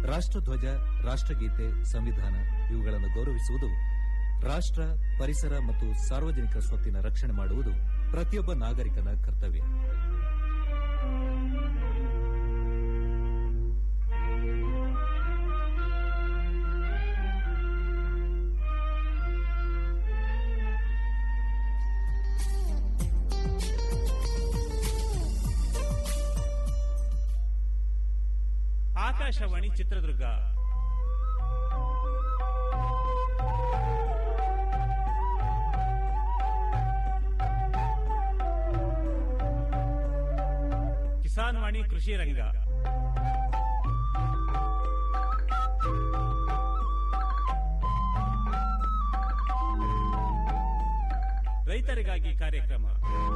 ರಾಷ್ಟ್ರಧ್ವಜ ರಾಷ್ಟ್ರಗೀತೆ ಸಂವಿಧಾನ ಇವುಗಳನ್ನು ಗೌರವಿಸುವುದು ರಾಷ್ಟ್ರ ಪರಿಸರ ಮತ್ತು ಸಾರ್ವಜನಿಕ ಸ್ವತ್ತಿನ ರಕ್ಷಣೆ ಮಾಡುವುದು ಪ್ರತಿಯೊಬ್ಬ ನಾಗರಿಕನ ಕರ್ತವ್ಯ ಆಕಾಶವಾಣಿ ಚಿತ್ರದುರ್ಗ ಕಿಸಾನ್ ವಾಣಿ ಕೃಷಿ ರಂಗ ರೈತರಿಗಾಗಿ ಕಾರ್ಯಕ್ರಮ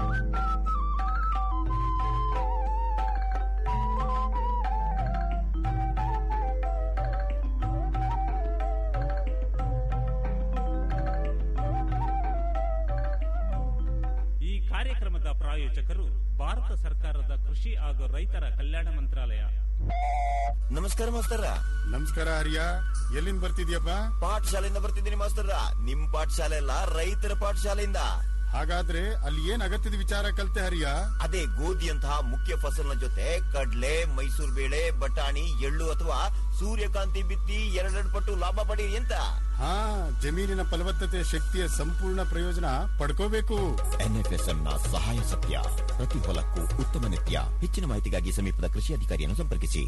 ಈ ಕಾರ್ಯಕ್ರಮದ ಪ್ರಾಯೋಜಕರು ಭಾರತ ಸರ್ಕಾರದ ಕೃಷಿ ಹಾಗೂ ರೈತರ ಕಲ್ಯಾಣ ಮಂತ್ರಾಲಯ ನಮಸ್ಕಾರ ಮಾಸ್ತರ ನಮಸ್ಕಾರ ಹರಿಯ ಎಲ್ಲಿಂದ ಬರ್ತಿದ್ಯಪ್ಪ ಪಾಠಶಾಲೆಯಿಂದ ಬರ್ತಿದ್ದೀನಿ ಮಾಸ್ತರ ನಿಮ್ ಪಾಠಶಾಲೆ ಅಲ್ಲ ರೈತರ ಪಾಠಶಾಲೆಯಿಂದ ಹಾಗಾದ್ರೆ ಅಲ್ಲಿ ಏನ್ ಅಗತ್ಯದ ವಿಚಾರ ಕಲ್ತೆ ಹರಿಯ ಅದೇ ಗೋಧಿಯಂತಹ ಮುಖ್ಯ ಫಸಲಿನ ಜೊತೆ ಕಡ್ಲೆ ಮೈಸೂರು ಬೇಳೆ ಬಟಾಣಿ ಎಳ್ಳು ಅಥವಾ ಸೂರ್ಯಕಾಂತಿ ಬಿತ್ತಿ ಎರಡೆರಡು ಪಟ್ಟು ಲಾಭ ಪಡೀರಿ ಅಂತ ಹಾ ಜಮೀನಿನ ಫಲವತ್ತತೆ ಶಕ್ತಿಯ ಸಂಪೂರ್ಣ ಪ್ರಯೋಜನ ಪಡ್ಕೋಬೇಕು ಎನ್ಎಫ್ಎಸ್ಎಂ ನ ಸಹಾಯ ಸತ್ಯ ಪ್ರತಿ ಹೊಲಕ್ಕೂ ಉತ್ತಮ ನಿತ್ಯ ಹೆಚ್ಚಿನ ಮಾಹಿತಿಗಾಗಿ ಸಮೀಪದ ಕೃಷಿ ಅಧಿಕಾರಿಯನ್ನು ಸಂಪರ್ಕಿಸಿ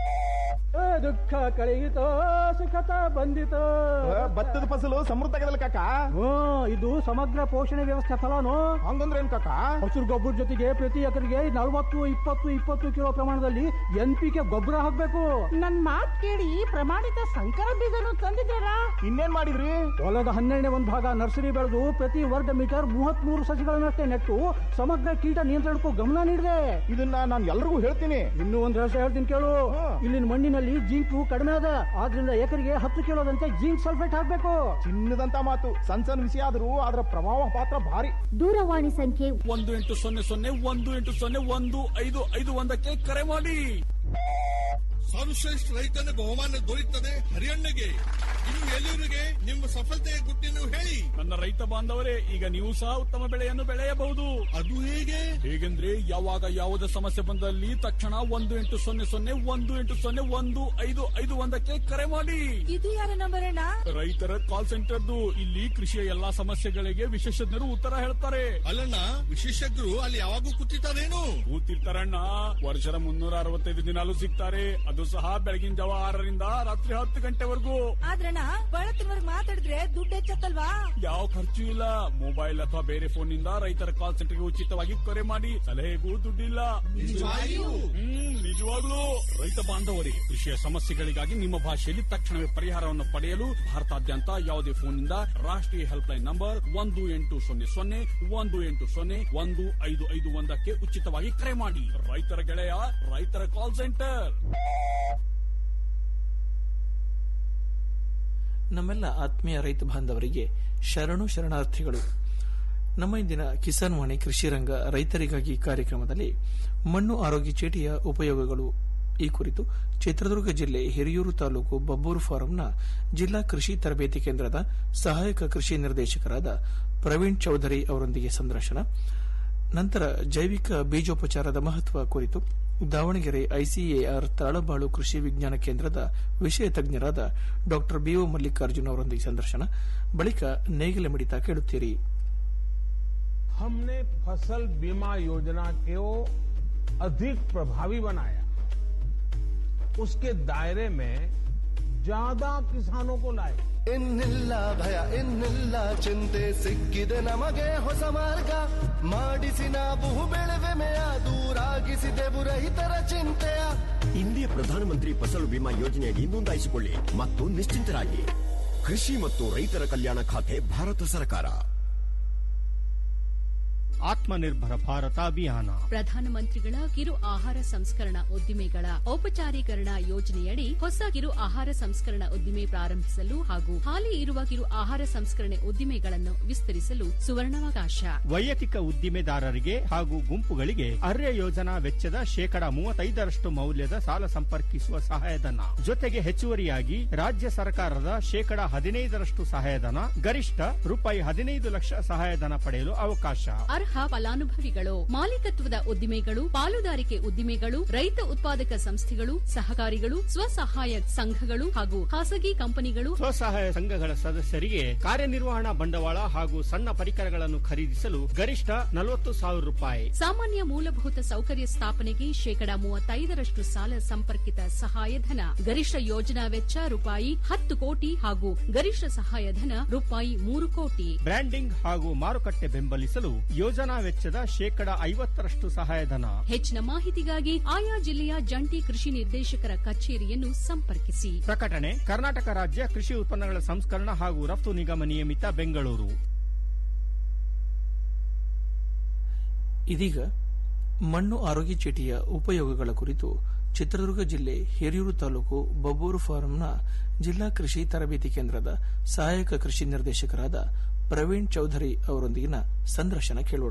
ದುಃಖ ಕಳೆಯಿತೋ ಸುಖತ ಬಂದಿತೋ ಭತ್ತದ ಫಸಲು ಸಮೃದ್ಧ ಆಗದಲ್ಲ ಕಾಕ ಹ್ಮ್ ಇದು ಸಮಗ್ರ ಪೋಷಣೆ ವ್ಯವಸ್ಥೆ ಫಲನು ಹಂಗಂದ್ರೆ ಏನ್ ಕಾಕ ಹಸಿರು ಗೊಬ್ಬರ ಜೊತೆಗೆ ಪ್ರತಿ ಎಕರೆಗೆ ನಲವತ್ತು ಇಪ್ಪತ್ತು ಇಪ್ಪತ್ತು ಕಿಲೋ ಪ್ರಮಾಣದಲ್ಲಿ ಎನ್ ಪಿ ಕೆ ಗೊಬ್ಬರ ಹಾಕ್ಬೇಕು ನನ್ ಮಾತ್ ಕೇಳಿ ಪ್ರಮಾಣಿತ ಸಂಕರ ಬೀಜನು ತಂದಿದ್ದೀರಾ ಇನ್ನೇನ್ ಮಾಡಿದ್ರಿ ಹೊಲದ ಹನ್ನೆರಡನೇ ಒಂದು ಭಾಗ ನರ್ಸರಿ ಬೆಳೆದು ಪ್ರತಿ ವರ್ಗ ಮೀಟರ್ ಮೂವತ್ತ್ ಮೂರು ಸಸಿಗಳನ್ನಷ್ಟೇ ನೆಟ್ಟು ಸಮಗ್ರ ಕೀಟ ನಿಯಂತ್ರಣಕ್ಕೂ ಗಮನ ನೀಡಿದೆ ಇದನ್ನ ನಾನು ಎಲ್ರಿಗೂ ಹೇಳ್ತೀನಿ ಇನ್ನೂ ಒಂದು ರಹಸ್ಯ ಹೇಳ್ತೀನಿ ಕೇಳು ಇಲ್ಲಿನ ಮಣ್ಣಿನಲ್ಲಿ ಜಿಂಕು ಕಡಿಮೆ ಅದ ಆದ್ರಿಂದ ಎಕರೆಗೆ ಹತ್ತು ಕಿಲೋದಂತೆ ಜಿಂಕ್ ಸಲ್ಫೇಟ್ ಹಾಕ್ಬೇಕು ಚಿನ್ನದಂತ ಮಾತು ಸಣ್ಣ ಸಣ್ಣ ವಿಷಯ ಆದ್ರೂ ಅದರ ಪ್ರಭಾವ ಪಾತ್ರ ಭಾರಿ ದೂರವಾಣಿ ಸಂಖ್ಯೆ ಒಂದು ಎಂಟು ಸೊನ್ನೆ ಸೊನ್ನೆ ಒಂದು ಎಂಟು ಸೊನ್ನೆ ಒಂದು ಐದು ಐದು ಒಂದಕ್ಕೆ ಕರೆ ಮಾಡಿ ಸರ್ವಶ್ರೇಷ್ಠ ರೈತನ ಬಹುಮಾನ ದೊರೆಯುತ್ತದೆ ಹರಿಯಣ್ಣಗೆ ಇನ್ನು ಎಲ್ಲಿವರಿಗೆ ನಿಮ್ಮ ಸಫಲತೆಯ ಗುಟ್ಟಿನ ಹೇಳಿ ನನ್ನ ರೈತ ಬಾಂಧವರೇ ಈಗ ನೀವು ಸಹ ಉತ್ತಮ ಬೆಳೆಯನ್ನು ಬೆಳೆಯಬಹುದು ಅದು ಹೇಗೆ ಹೇಗೆಂದ್ರೆ ಯಾವಾಗ ಯಾವುದೇ ಸಮಸ್ಯೆ ಬಂದಲ್ಲಿ ತಕ್ಷಣ ಒಂದು ಎಂಟು ಸೊನ್ನೆ ಸೊನ್ನೆ ಒಂದು ಎಂಟು ಸೊನ್ನೆ ಒಂದು ಐದು ಐದು ಒಂದಕ್ಕೆ ಕರೆ ಮಾಡಿ ಇದು ಯಾರ ನಂಬರ್ ಅಣ್ಣ ರೈತರ ಕಾಲ್ ಸೆಂಟರ್ದು ಇಲ್ಲಿ ಕೃಷಿಯ ಎಲ್ಲಾ ಸಮಸ್ಯೆಗಳಿಗೆ ವಿಶೇಷಜ್ಞರು ಉತ್ತರ ಹೇಳ್ತಾರೆ ಅಲ್ಲಣ್ಣ ವಿಶೇಷಜ್ಞರು ಅಲ್ಲಿ ಯಾವಾಗೂ ಕೂತಿರ್ತಾರೇನು ಕೂತಿರ್ತಾರಣ್ಣ ವರ್ಷದ ಮುನ್ನೂರ ಅರವತ್ತೈದು ದಿನಾಲು ಸಿಗ್ತಾರೆ ಅದು ಸಹ ಬೆಳಗಿನ ಜಾವ ಆರರಿಂದ ರಾತ್ರಿ ಹತ್ತು ಗಂಟೆವರೆಗೂ ಆದ್ರಣ್ಣ ಬಳತ್ತಿನವರ್ಗ್ ಮಾತಾಡಿದ್ರೆ ದುಡ್ಡು ಹೆಚ್ಚತ್ತಲ್ವಾ ಯಾವ ಖರ್ಚು ಇಲ್ಲ ಮೊಬೈಲ್ ಅಥವಾ ಬೇರೆ ಫೋನ್ ನಿಂದ ರೈತರ ಕಾಲ್ ಸೆಂಟರ್ಗೆ ಉಚಿತವಾಗಿ ಕರೆ ಮಾಡಿ ಸಲಹೆಗೂ ದುಡ್ಡಿಲ್ಲ ಹ್ಮ್ ನಿಜವಾಗ್ಲೂ ರೈತ ಬಾಂಧವರಿಗೆ ಕೃಷಿಯ ಸಮಸ್ಯೆಗಳಿಗಾಗಿ ನಿಮ್ಮ ಭಾಷೆಯಲ್ಲಿ ತಕ್ಷಣವೇ ಪರಿಹಾರವನ್ನು ಪಡೆಯಲು ಭಾರತಾದ್ಯಂತ ಯಾವುದೇ ಫೋನ್ನಿಂದ ರಾಷ್ಟ್ರೀಯ ಹೆಲ್ಪ್ ಲೈನ್ ನಂಬರ್ ಒಂದು ಎಂಟು ಸೊನ್ನೆ ಸೊನ್ನೆ ಒಂದು ಎಂಟು ಸೊನ್ನೆ ಒಂದು ಐದು ಐದು ಒಂದಕ್ಕೆ ಉಚಿತವಾಗಿ ಕರೆ ಮಾಡಿ ರೈತರ ಗೆಳೆಯ ರೈತರ ಕಾಲ್ ಸೆಂಟರ್ ನಮ್ಮೆಲ್ಲ ಆತ್ಮೀಯ ರೈತ ಬಾಂಧವರಿಗೆ ಶರಣು ಶರಣಾರ್ಥಿಗಳು ನಮ್ಮ ಇಂದಿನ ಕಿಸಾನ್ ವಾಣಿ ಕೃಷಿ ರಂಗ ರೈತರಿಗಾಗಿ ಕಾರ್ಯಕ್ರಮದಲ್ಲಿ ಮಣ್ಣು ಆರೋಗ್ಯ ಚೀಟಿಯ ಉಪಯೋಗಗಳು ಈ ಕುರಿತು ಚಿತ್ರದುರ್ಗ ಜಿಲ್ಲೆ ಹಿರಿಯೂರು ತಾಲೂಕು ಬಬ್ಬೂರು ಫಾರಂನ ಜಿಲ್ಲಾ ಕೃಷಿ ತರಬೇತಿ ಕೇಂದ್ರದ ಸಹಾಯಕ ಕೃಷಿ ನಿರ್ದೇಶಕರಾದ ಪ್ರವೀಣ್ ಚೌಧರಿ ಅವರೊಂದಿಗೆ ಸಂದರ್ಶನ ನಂತರ ಜೈವಿಕ ಬೀಜೋಪಚಾರದ ಮಹತ್ವ ಕುರಿತು ದಾವಣಗೆರೆ ಐಸಿಎಆರ್ ತಾಳಬಾಳು ಕೃಷಿ ವಿಜ್ಞಾನ ಕೇಂದ್ರದ ವಿಷಯ ತಜ್ಞರಾದ ಡಾ ಬಿಒ ಮಲ್ಲಿಕಾರ್ಜುನ್ ಅವರೊಂದಿಗೆ ಸಂದರ್ಶನ ಬಳಿಕ ನೇಗಿಲ ಮಿಡಿತ ಕೇಳುತ್ತೀರಿ हमने फसल बीमा योजना को अधिक प्रभावी बनाया उसके दायरे में ज्यादा किसानों को लाए ಇನ್ನಿಲ್ಲ ಭಯ ಇನ್ನಿಲ್ಲ ಚಿಂತೆ ಸಿಕ್ಕಿದೆ ನಮಗೆ ಹೊಸ ಮಾರ್ಗ ಮಾಡಿಸಿ ನಾವು ಬೆಳೆವೆಮೆಯ ದೂರಾಗಿಸಿದೆವು ರೈತರ ಚಿಂತೆಯ ಇಂದಿಯ ಪ್ರಧಾನಮಂತ್ರಿ ಫಸಲು ಬಿಮಾ ಯೋಜನೆಯಡಿ ನೋಂದಾಯಿಸಿಕೊಳ್ಳಿ ಮತ್ತು ನಿಶ್ಚಿಂತರಾಗಿ ಕೃಷಿ ಮತ್ತು ರೈತರ ಕಲ್ಯಾಣ ಖಾತೆ ಭಾರತ ಸರ್ಕಾರ ಆತ್ಮನಿರ್ಭರ ಭಾರತ ಅಭಿಯಾನ ಪ್ರಧಾನಮಂತ್ರಿಗಳ ಕಿರು ಆಹಾರ ಸಂಸ್ಕರಣಾ ಉದ್ದಿಮೆಗಳ ಔಪಚಾರೀಕರಣ ಯೋಜನೆಯಡಿ ಹೊಸ ಕಿರು ಆಹಾರ ಸಂಸ್ಕರಣಾ ಉದ್ದಿಮೆ ಪ್ರಾರಂಭಿಸಲು ಹಾಗೂ ಹಾಲಿ ಇರುವ ಕಿರು ಆಹಾರ ಸಂಸ್ಕರಣೆ ಉದ್ದಿಮೆಗಳನ್ನು ವಿಸ್ತರಿಸಲು ಸುವರ್ಣಾವಕಾಶ ವೈಯಕ್ತಿಕ ಉದ್ದಿಮೆದಾರರಿಗೆ ಹಾಗೂ ಗುಂಪುಗಳಿಗೆ ಅರ್ಯ ಯೋಜನಾ ವೆಚ್ಚದ ಶೇಕಡ ಮೂವತ್ತೈದರಷ್ಟು ಮೌಲ್ಯದ ಸಾಲ ಸಂಪರ್ಕಿಸುವ ಸಹಾಯಧನ ಜೊತೆಗೆ ಹೆಚ್ಚುವರಿಯಾಗಿ ರಾಜ್ಯ ಸರ್ಕಾರದ ಶೇಕಡ ಹದಿನೈದರಷ್ಟು ಸಹಾಯಧನ ಗರಿಷ್ಠ ರೂಪಾಯಿ ಹದಿನೈದು ಲಕ್ಷ ಸಹಾಯಧನ ಪಡೆಯಲು ಅವಕಾಶ ಅರ್ಹ ಫಲಾನುಭವಿಗಳು ಮಾಲೀಕತ್ವದ ಉದ್ದಿಮೆಗಳು ಪಾಲುದಾರಿಕೆ ಉದ್ದಿಮೆಗಳು ರೈತ ಉತ್ಪಾದಕ ಸಂಸ್ಥೆಗಳು ಸಹಕಾರಿಗಳು ಸ್ವಸಹಾಯ ಸಂಘಗಳು ಹಾಗೂ ಖಾಸಗಿ ಕಂಪನಿಗಳು ಸ್ವಸಹಾಯ ಸಂಘಗಳ ಸದಸ್ಯರಿಗೆ ಕಾರ್ಯನಿರ್ವಹಣಾ ಬಂಡವಾಳ ಹಾಗೂ ಸಣ್ಣ ಪರಿಕರಗಳನ್ನು ಖರೀದಿಸಲು ಗರಿಷ್ಠ ನಲವತ್ತು ಸಾವಿರ ರೂಪಾಯಿ ಸಾಮಾನ್ಯ ಮೂಲಭೂತ ಸೌಕರ್ಯ ಸ್ಥಾಪನೆಗೆ ಶೇಕಡ ಮೂವತ್ತೈದರಷ್ಟು ಸಾಲ ಸಂಪರ್ಕಿತ ಸಹಾಯಧನ ಗರಿಷ್ಠ ಯೋಜನಾ ವೆಚ್ಚ ರೂಪಾಯಿ ಹತ್ತು ಕೋಟಿ ಹಾಗೂ ಗರಿಷ್ಠ ಸಹಾಯಧನ ರೂಪಾಯಿ ಮೂರು ಕೋಟಿ ಬ್ರ್ಯಾಂಡಿಂಗ್ ಹಾಗೂ ಮಾರುಕಟ್ಟೆ ಬೆಂಬಲಿಸಲು ಯೋಜನಾ ವೆಚ್ಚದ ಶೇಕಡ ಐವತ್ತರಷ್ಟು ಸಹಾಯಧನ ಹೆಚ್ಚಿನ ಮಾಹಿತಿಗಾಗಿ ಆಯಾ ಜಿಲ್ಲೆಯ ಜಂಟಿ ಕೃಷಿ ನಿರ್ದೇಶಕರ ಕಚೇರಿಯನ್ನು ಸಂಪರ್ಕಿಸಿ ಪ್ರಕಟಣೆ ಕರ್ನಾಟಕ ರಾಜ್ಯ ಕೃಷಿ ಉತ್ಪನ್ನಗಳ ಸಂಸ್ಕರಣ ಹಾಗೂ ರಫ್ತು ನಿಗಮ ನಿಯಮಿತ ಬೆಂಗಳೂರು ಇದೀಗ ಮಣ್ಣು ಆರೋಗ್ಯ ಚೀಟಿಯ ಉಪಯೋಗಗಳ ಕುರಿತು ಚಿತ್ರದುರ್ಗ ಜಿಲ್ಲೆ ಹಿರಿಯೂರು ತಾಲೂಕು ಬಬ್ಬೂರು ಫಾರಂನ ಜಿಲ್ಲಾ ಕೃಷಿ ತರಬೇತಿ ಕೇಂದ್ರದ ಸಹಾಯಕ ಕೃಷಿ ನಿರ್ದೇಶಕರಾದ ಪ್ರವೀಣ್ ಚೌಧರಿ ಅವರೊಂದಿಗಿನ ಸಂದರ್ಶನ ಕೇಳೋಣ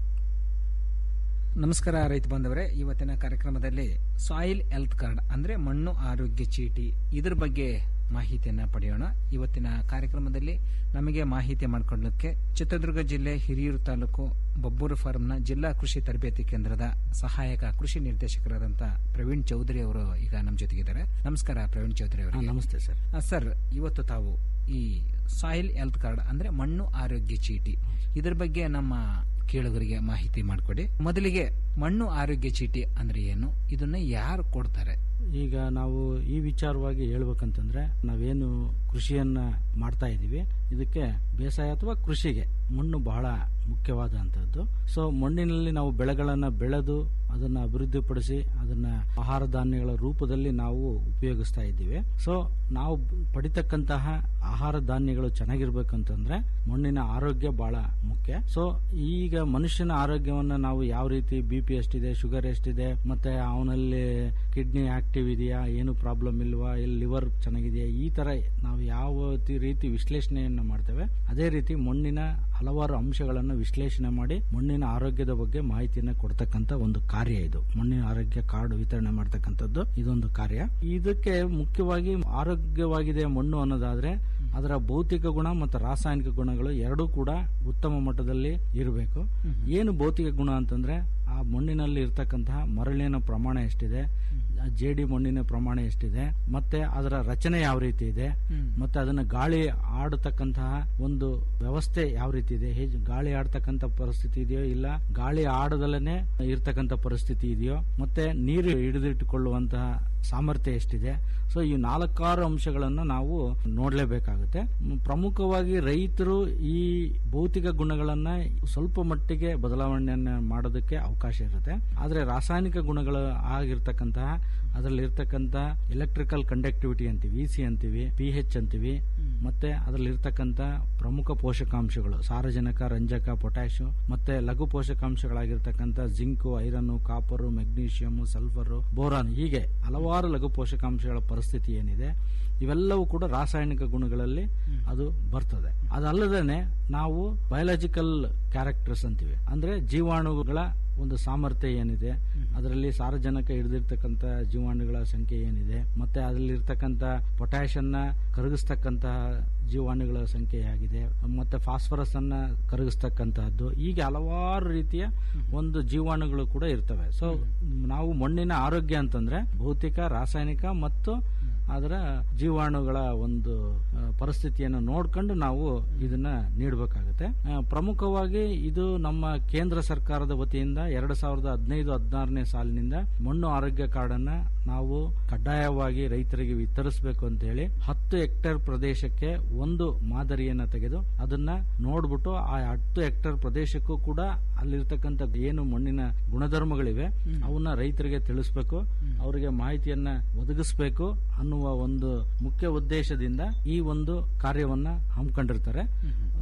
ನಮಸ್ಕಾರ ರೈತ ಬಾಂಧವರೇ ಇವತ್ತಿನ ಕಾರ್ಯಕ್ರಮದಲ್ಲಿ ಸಾಯಿಲ್ ಹೆಲ್ತ್ ಕಾರ್ಡ್ ಅಂದ್ರೆ ಮಣ್ಣು ಆರೋಗ್ಯ ಚೀಟಿ ಇದ್ರ ಬಗ್ಗೆ ಮಾಹಿತಿಯನ್ನ ಪಡೆಯೋಣ ಇವತ್ತಿನ ಕಾರ್ಯಕ್ರಮದಲ್ಲಿ ನಮಗೆ ಮಾಹಿತಿ ಮಾಡಿಕೊಳ್ಳಕ್ಕೆ ಚಿತ್ರದುರ್ಗ ಜಿಲ್ಲೆ ಹಿರಿಯೂರು ತಾಲೂಕು ಬಬ್ಬೂರು ಫಾರಂನ ಜಿಲ್ಲಾ ಕೃಷಿ ತರಬೇತಿ ಕೇಂದ್ರದ ಸಹಾಯಕ ಕೃಷಿ ನಿರ್ದೇಶಕರಾದಂತ ಪ್ರವೀಣ್ ಚೌಧರಿ ಅವರು ಈಗ ನಮ್ಮ ಜೊತೆಗಿದ್ದಾರೆ ನಮಸ್ಕಾರ ಪ್ರವೀಣ್ ಚೌಧರಿ ಅವರು ನಮಸ್ತೆ ಸರ್ ಸರ್ ಇವತ್ತು ತಾವು ಈ ಸಾಯಿಲ್ ಹೆಲ್ತ್ ಕಾರ್ಡ್ ಅಂದ್ರೆ ಮಣ್ಣು ಆರೋಗ್ಯ ಚೀಟಿ ಇದ್ರ ಬಗ್ಗೆ ನಮ್ಮ ಕೇಳುಗರಿಗೆ ಮಾಹಿತಿ ಮಾಡಿಕೊಡಿ ಮೊದಲಿಗೆ ಮಣ್ಣು ಆರೋಗ್ಯ ಚೀಟಿ ಅಂದ್ರೆ ಏನು ಇದನ್ನ ಯಾರು ಕೊಡ್ತಾರೆ ಈಗ ನಾವು ಈ ವಿಚಾರವಾಗಿ ಹೇಳ್ಬೇಕಂತಂದ್ರೆ ನಾವೇನು ಕೃಷಿಯನ್ನ ಮಾಡ್ತಾ ಇದ್ದೀವಿ ಇದಕ್ಕೆ ಬೇಸಾಯ ಅಥವಾ ಕೃಷಿಗೆ ಮಣ್ಣು ಬಹಳ ಮುಖ್ಯವಾದಂತಹದ್ದು ಸೊ ಮಣ್ಣಿನಲ್ಲಿ ನಾವು ಬೆಳೆಗಳನ್ನ ಬೆಳೆದು ಅದನ್ನ ಅಭಿವೃದ್ಧಿಪಡಿಸಿ ಅದನ್ನ ಆಹಾರ ಧಾನ್ಯಗಳ ರೂಪದಲ್ಲಿ ನಾವು ಉಪಯೋಗಿಸ್ತಾ ಇದ್ದೀವಿ ಸೊ ನಾವು ಪಡಿತಕ್ಕಂತಹ ಆಹಾರ ಧಾನ್ಯಗಳು ಚೆನ್ನಾಗಿರ್ಬೇಕಂತಂದ್ರೆ ಮಣ್ಣಿನ ಆರೋಗ್ಯ ಬಹಳ ಮುಖ್ಯ ಸೊ ಈಗ ಮನುಷ್ಯನ ಆರೋಗ್ಯವನ್ನ ನಾವು ಯಾವ ರೀತಿ ಬಿ ಪಿ ಎಷ್ಟಿದೆ ಶುಗರ್ ಎಷ್ಟಿದೆ ಮತ್ತೆ ಅವನಲ್ಲಿ ಕಿಡ್ನಿ ಆಕ್ಟಿವ್ ಇದೆಯಾ ಏನು ಪ್ರಾಬ್ಲಮ್ ಇಲ್ವಾ ಇಲ್ಲಿ ಲಿವರ್ ಚೆನ್ನಾಗಿದೆಯಾ ಈ ತರ ನಾವು ಯಾವ ರೀತಿ ವಿಶ್ಲೇಷಣೆಯನ್ನ ಮಾಡ್ತೇವೆ ಅದೇ ರೀತಿ ಮಣ್ಣಿನ ಹಲವಾರು ಅಂಶಗಳನ್ನು ವಿಶ್ಲೇಷಣೆ ಮಾಡಿ ಮಣ್ಣಿನ ಆರೋಗ್ಯದ ಬಗ್ಗೆ ಮಾಹಿತಿಯನ್ನ ಕೊಡ್ತಕ್ಕಂತ ಒಂದು ಕಾರ್ಯ ಇದು ಮಣ್ಣಿನ ಆರೋಗ್ಯ ಕಾರ್ಡ್ ವಿತರಣೆ ಮಾಡ್ತಕ್ಕಂಥದ್ದು ಇದೊಂದು ಕಾರ್ಯ ಇದಕ್ಕೆ ಮುಖ್ಯವಾಗಿ ಆರೋಗ್ಯವಾಗಿದೆ ಮಣ್ಣು ಅನ್ನೋದಾದ್ರೆ ಅದರ ಭೌತಿಕ ಗುಣ ಮತ್ತು ರಾಸಾಯನಿಕ ಗುಣಗಳು ಎರಡೂ ಕೂಡ ಉತ್ತಮ ಮಟ್ಟದಲ್ಲಿ ಇರಬೇಕು ಏನು ಭೌತಿಕ ಗುಣ ಅಂತಂದ್ರೆ ಆ ಮಣ್ಣಿನಲ್ಲಿ ಇರ್ತಕ್ಕಂತಹ ಮರಳಿನ ಪ್ರಮಾಣ ಎಷ್ಟಿದೆ ಆ ಜೇಡಿ ಮಣ್ಣಿನ ಪ್ರಮಾಣ ಎಷ್ಟಿದೆ ಮತ್ತೆ ಅದರ ರಚನೆ ಯಾವ ರೀತಿ ಇದೆ ಮತ್ತೆ ಅದನ್ನ ಗಾಳಿ ಆಡತಕ್ಕಂತಹ ಒಂದು ವ್ಯವಸ್ಥೆ ಯಾವ ರೀತಿ ಇದೆ ಹೇಗೆ ಗಾಳಿ ಆಡ್ತಕ್ಕಂತ ಪರಿಸ್ಥಿತಿ ಇದೆಯೋ ಇಲ್ಲ ಗಾಳಿ ಆಡದಲ್ಲೇ ಇರ್ತಕ್ಕಂತ ಪರಿಸ್ಥಿತಿ ಇದೆಯೋ ಮತ್ತೆ ನೀರು ಹಿಡಿದಿಟ್ಟುಕೊಳ್ಳುವಂತಹ ಸಾಮರ್ಥ್ಯ ಎಷ್ಟಿದೆ ಸೊ ಈ ನಾಲ್ಕಾರು ಅಂಶಗಳನ್ನು ನಾವು ನೋಡಲೇಬೇಕಾಗುತ್ತೆ ಮ್, ಪ್ರಮುಖವಾಗಿ ರೈತರು ಈ ಭೌತಿಕ ಗುಣಗಳನ್ನ ಸ್ವಲ್ಪ ಮಟ್ಟಿಗೆ ಬದಲಾವಣೆಯನ್ನ ಮಾಡೋದಕ್ಕೆ ಅವಕಾಶ ಇರುತ್ತೆ ಆದ್ರೆ ರಾಸಾಯನಿಕ ಗುಣಗಳು ಆಗಿರ್ತಕ್ಕಂತಹ ಅದರಲ್ಲಿ ಇರ್ತಕ್ಕಂತ ಎಲೆಕ್ಟ್ರಿಕಲ್ ಕಂಡಕ್ಟಿವಿಟಿ ಅಂತೀವಿ ಇ ಸಿ ಅಂತೀವಿ ಪಿ ಎಚ್ ಅಂತೀವಿ ಮತ್ತೆ ಅದರಲ್ಲಿ ಇರ್ತಕ್ಕಂತ ಪ್ರಮುಖ ಪೋಷಕಾಂಶಗಳು ಸಾರಜನಕ ರಂಜಕ ಪೊಟ್ಯಾಶ್ ಮತ್ತೆ ಲಘು ಪೋಷಕಾಂಶಗಳಾಗಿರ್ತಕ್ಕಂಥ zinc iron copper magnesium sulphur boron ಹೀಗೆ ಹಲವಾರು ಲಘು ಪೋಷಕಾಂಶಗಳ ಪರಿಸ್ಥಿತಿ ಏನಿದೆ ಇವೆಲ್ಲವೂ ಕೂಡ ರಾಸಾಯನಿಕ ಗುಣಗಳಲ್ಲಿ ಅದು ಬರ್ತದೆ ಅದಲ್ಲದೆ ನಾವು ಬಯೋಲಾಜಿಕಲ್ ಕ್ಯಾರೆಕ್ಟರ್ಸ್ ಅಂತೀವಿ ಅಂದ್ರೆ ಜೀವಾಣುಗಳ ಒಂದು ಸಾಮರ್ಥ್ಯ ಏನಿದೆ ಅದರಲ್ಲಿ ಸಾರಜನಕ ಹಿಡಿದಿರ್ತಕ್ಕಂಥ ಜೀವಾಣುಗಳ ಸಂಖ್ಯೆ ಏನಿದೆ ಮತ್ತೆ ಅದರಲ್ಲಿ ಇರ್ತಕ್ಕಂಥ ಪೊಟ್ಯಾಶ್ ಅನ್ನ ಕರಗಿಸ್ತಕ್ಕಂತಹ ಜೀವಾಣುಗಳ ಸಂಖ್ಯೆ ಆಗಿದೆ ಮತ್ತೆ ಫಾಸ್ಫರಸ್ ಅನ್ನ ಕರಗಿಸ್ತಕ್ಕಂತಹದ್ದು ಹೀಗೆ ಹಲವಾರು ರೀತಿಯ ಒಂದು ಜೀವಾಣುಗಳು ಕೂಡ ಇರ್ತವೆ ಸೊ ನಾವು ಮಣ್ಣಿನ ಆರೋಗ್ಯ ಅಂತಂದ್ರೆ ಭೌತಿಕ ರಾಸಾಯನಿಕ ಮತ್ತು ಅದರ ಜೀವಾಣುಗಳ ಒಂದು ಆ, ಪರಿಸ್ಥಿತಿಯನ್ನು ನೋಡ್ಕೊಂಡು ನಾವು ಇದನ್ನ ನೀಡಬೇಕಾಗುತ್ತೆ ಆ, ಪ್ರಮುಖವಾಗಿ ಇದು ನಮ್ಮ ಕೇಂದ್ರ ಸರ್ಕಾರದ ವತಿಯಿಂದ ಎರಡು ಸಾವಿರದ ಹದಿನೈದು ಹದಿನಾರನೇ ಸಾಲಿನಿಂದ ಮಣ್ಣು ಆರೋಗ್ಯ ಕಾರ್ಡ್ ಅನ್ನ ನಾವು ಕಡ್ಡಾಯವಾಗಿ ರೈತರಿಗೆ ವಿತರಿಸಬೇಕು ಅಂತ ಹೇಳಿ ಹತ್ತು ಹೆಕ್ಟೇರ್ ಪ್ರದೇಶಕ್ಕೆ ಒಂದು ಮಾದರಿಯನ್ನ ತೆಗೆದು ಅದನ್ನ ನೋಡ್ಬಿಟ್ಟು ಆ ಹತ್ತು ಹೆಕ್ಟೇರ್ ಪ್ರದೇಶಕ್ಕೂ ಕೂಡ ಅಲ್ಲಿರ್ತಕ್ಕಂಥ ಏನು ಮಣ್ಣಿನ ಗುಣಧರ್ಮಗಳಿವೆ ಅವನ್ನ ರೈತರಿಗೆ ತಿಳಿಸ್ಬೇಕು ಅವರಿಗೆ ಮಾಹಿತಿಯನ್ನ ಒದಗಿಸ್ಬೇಕು ಅನ್ನುವ ಒಂದು ಮುಖ್ಯ ಉದ್ದೇಶದಿಂದ ಈ ಒಂದು ಕಾರ್ಯವನ್ನ ಹಮ್ಮಿಕೊಂಡಿರ್ತಾರೆ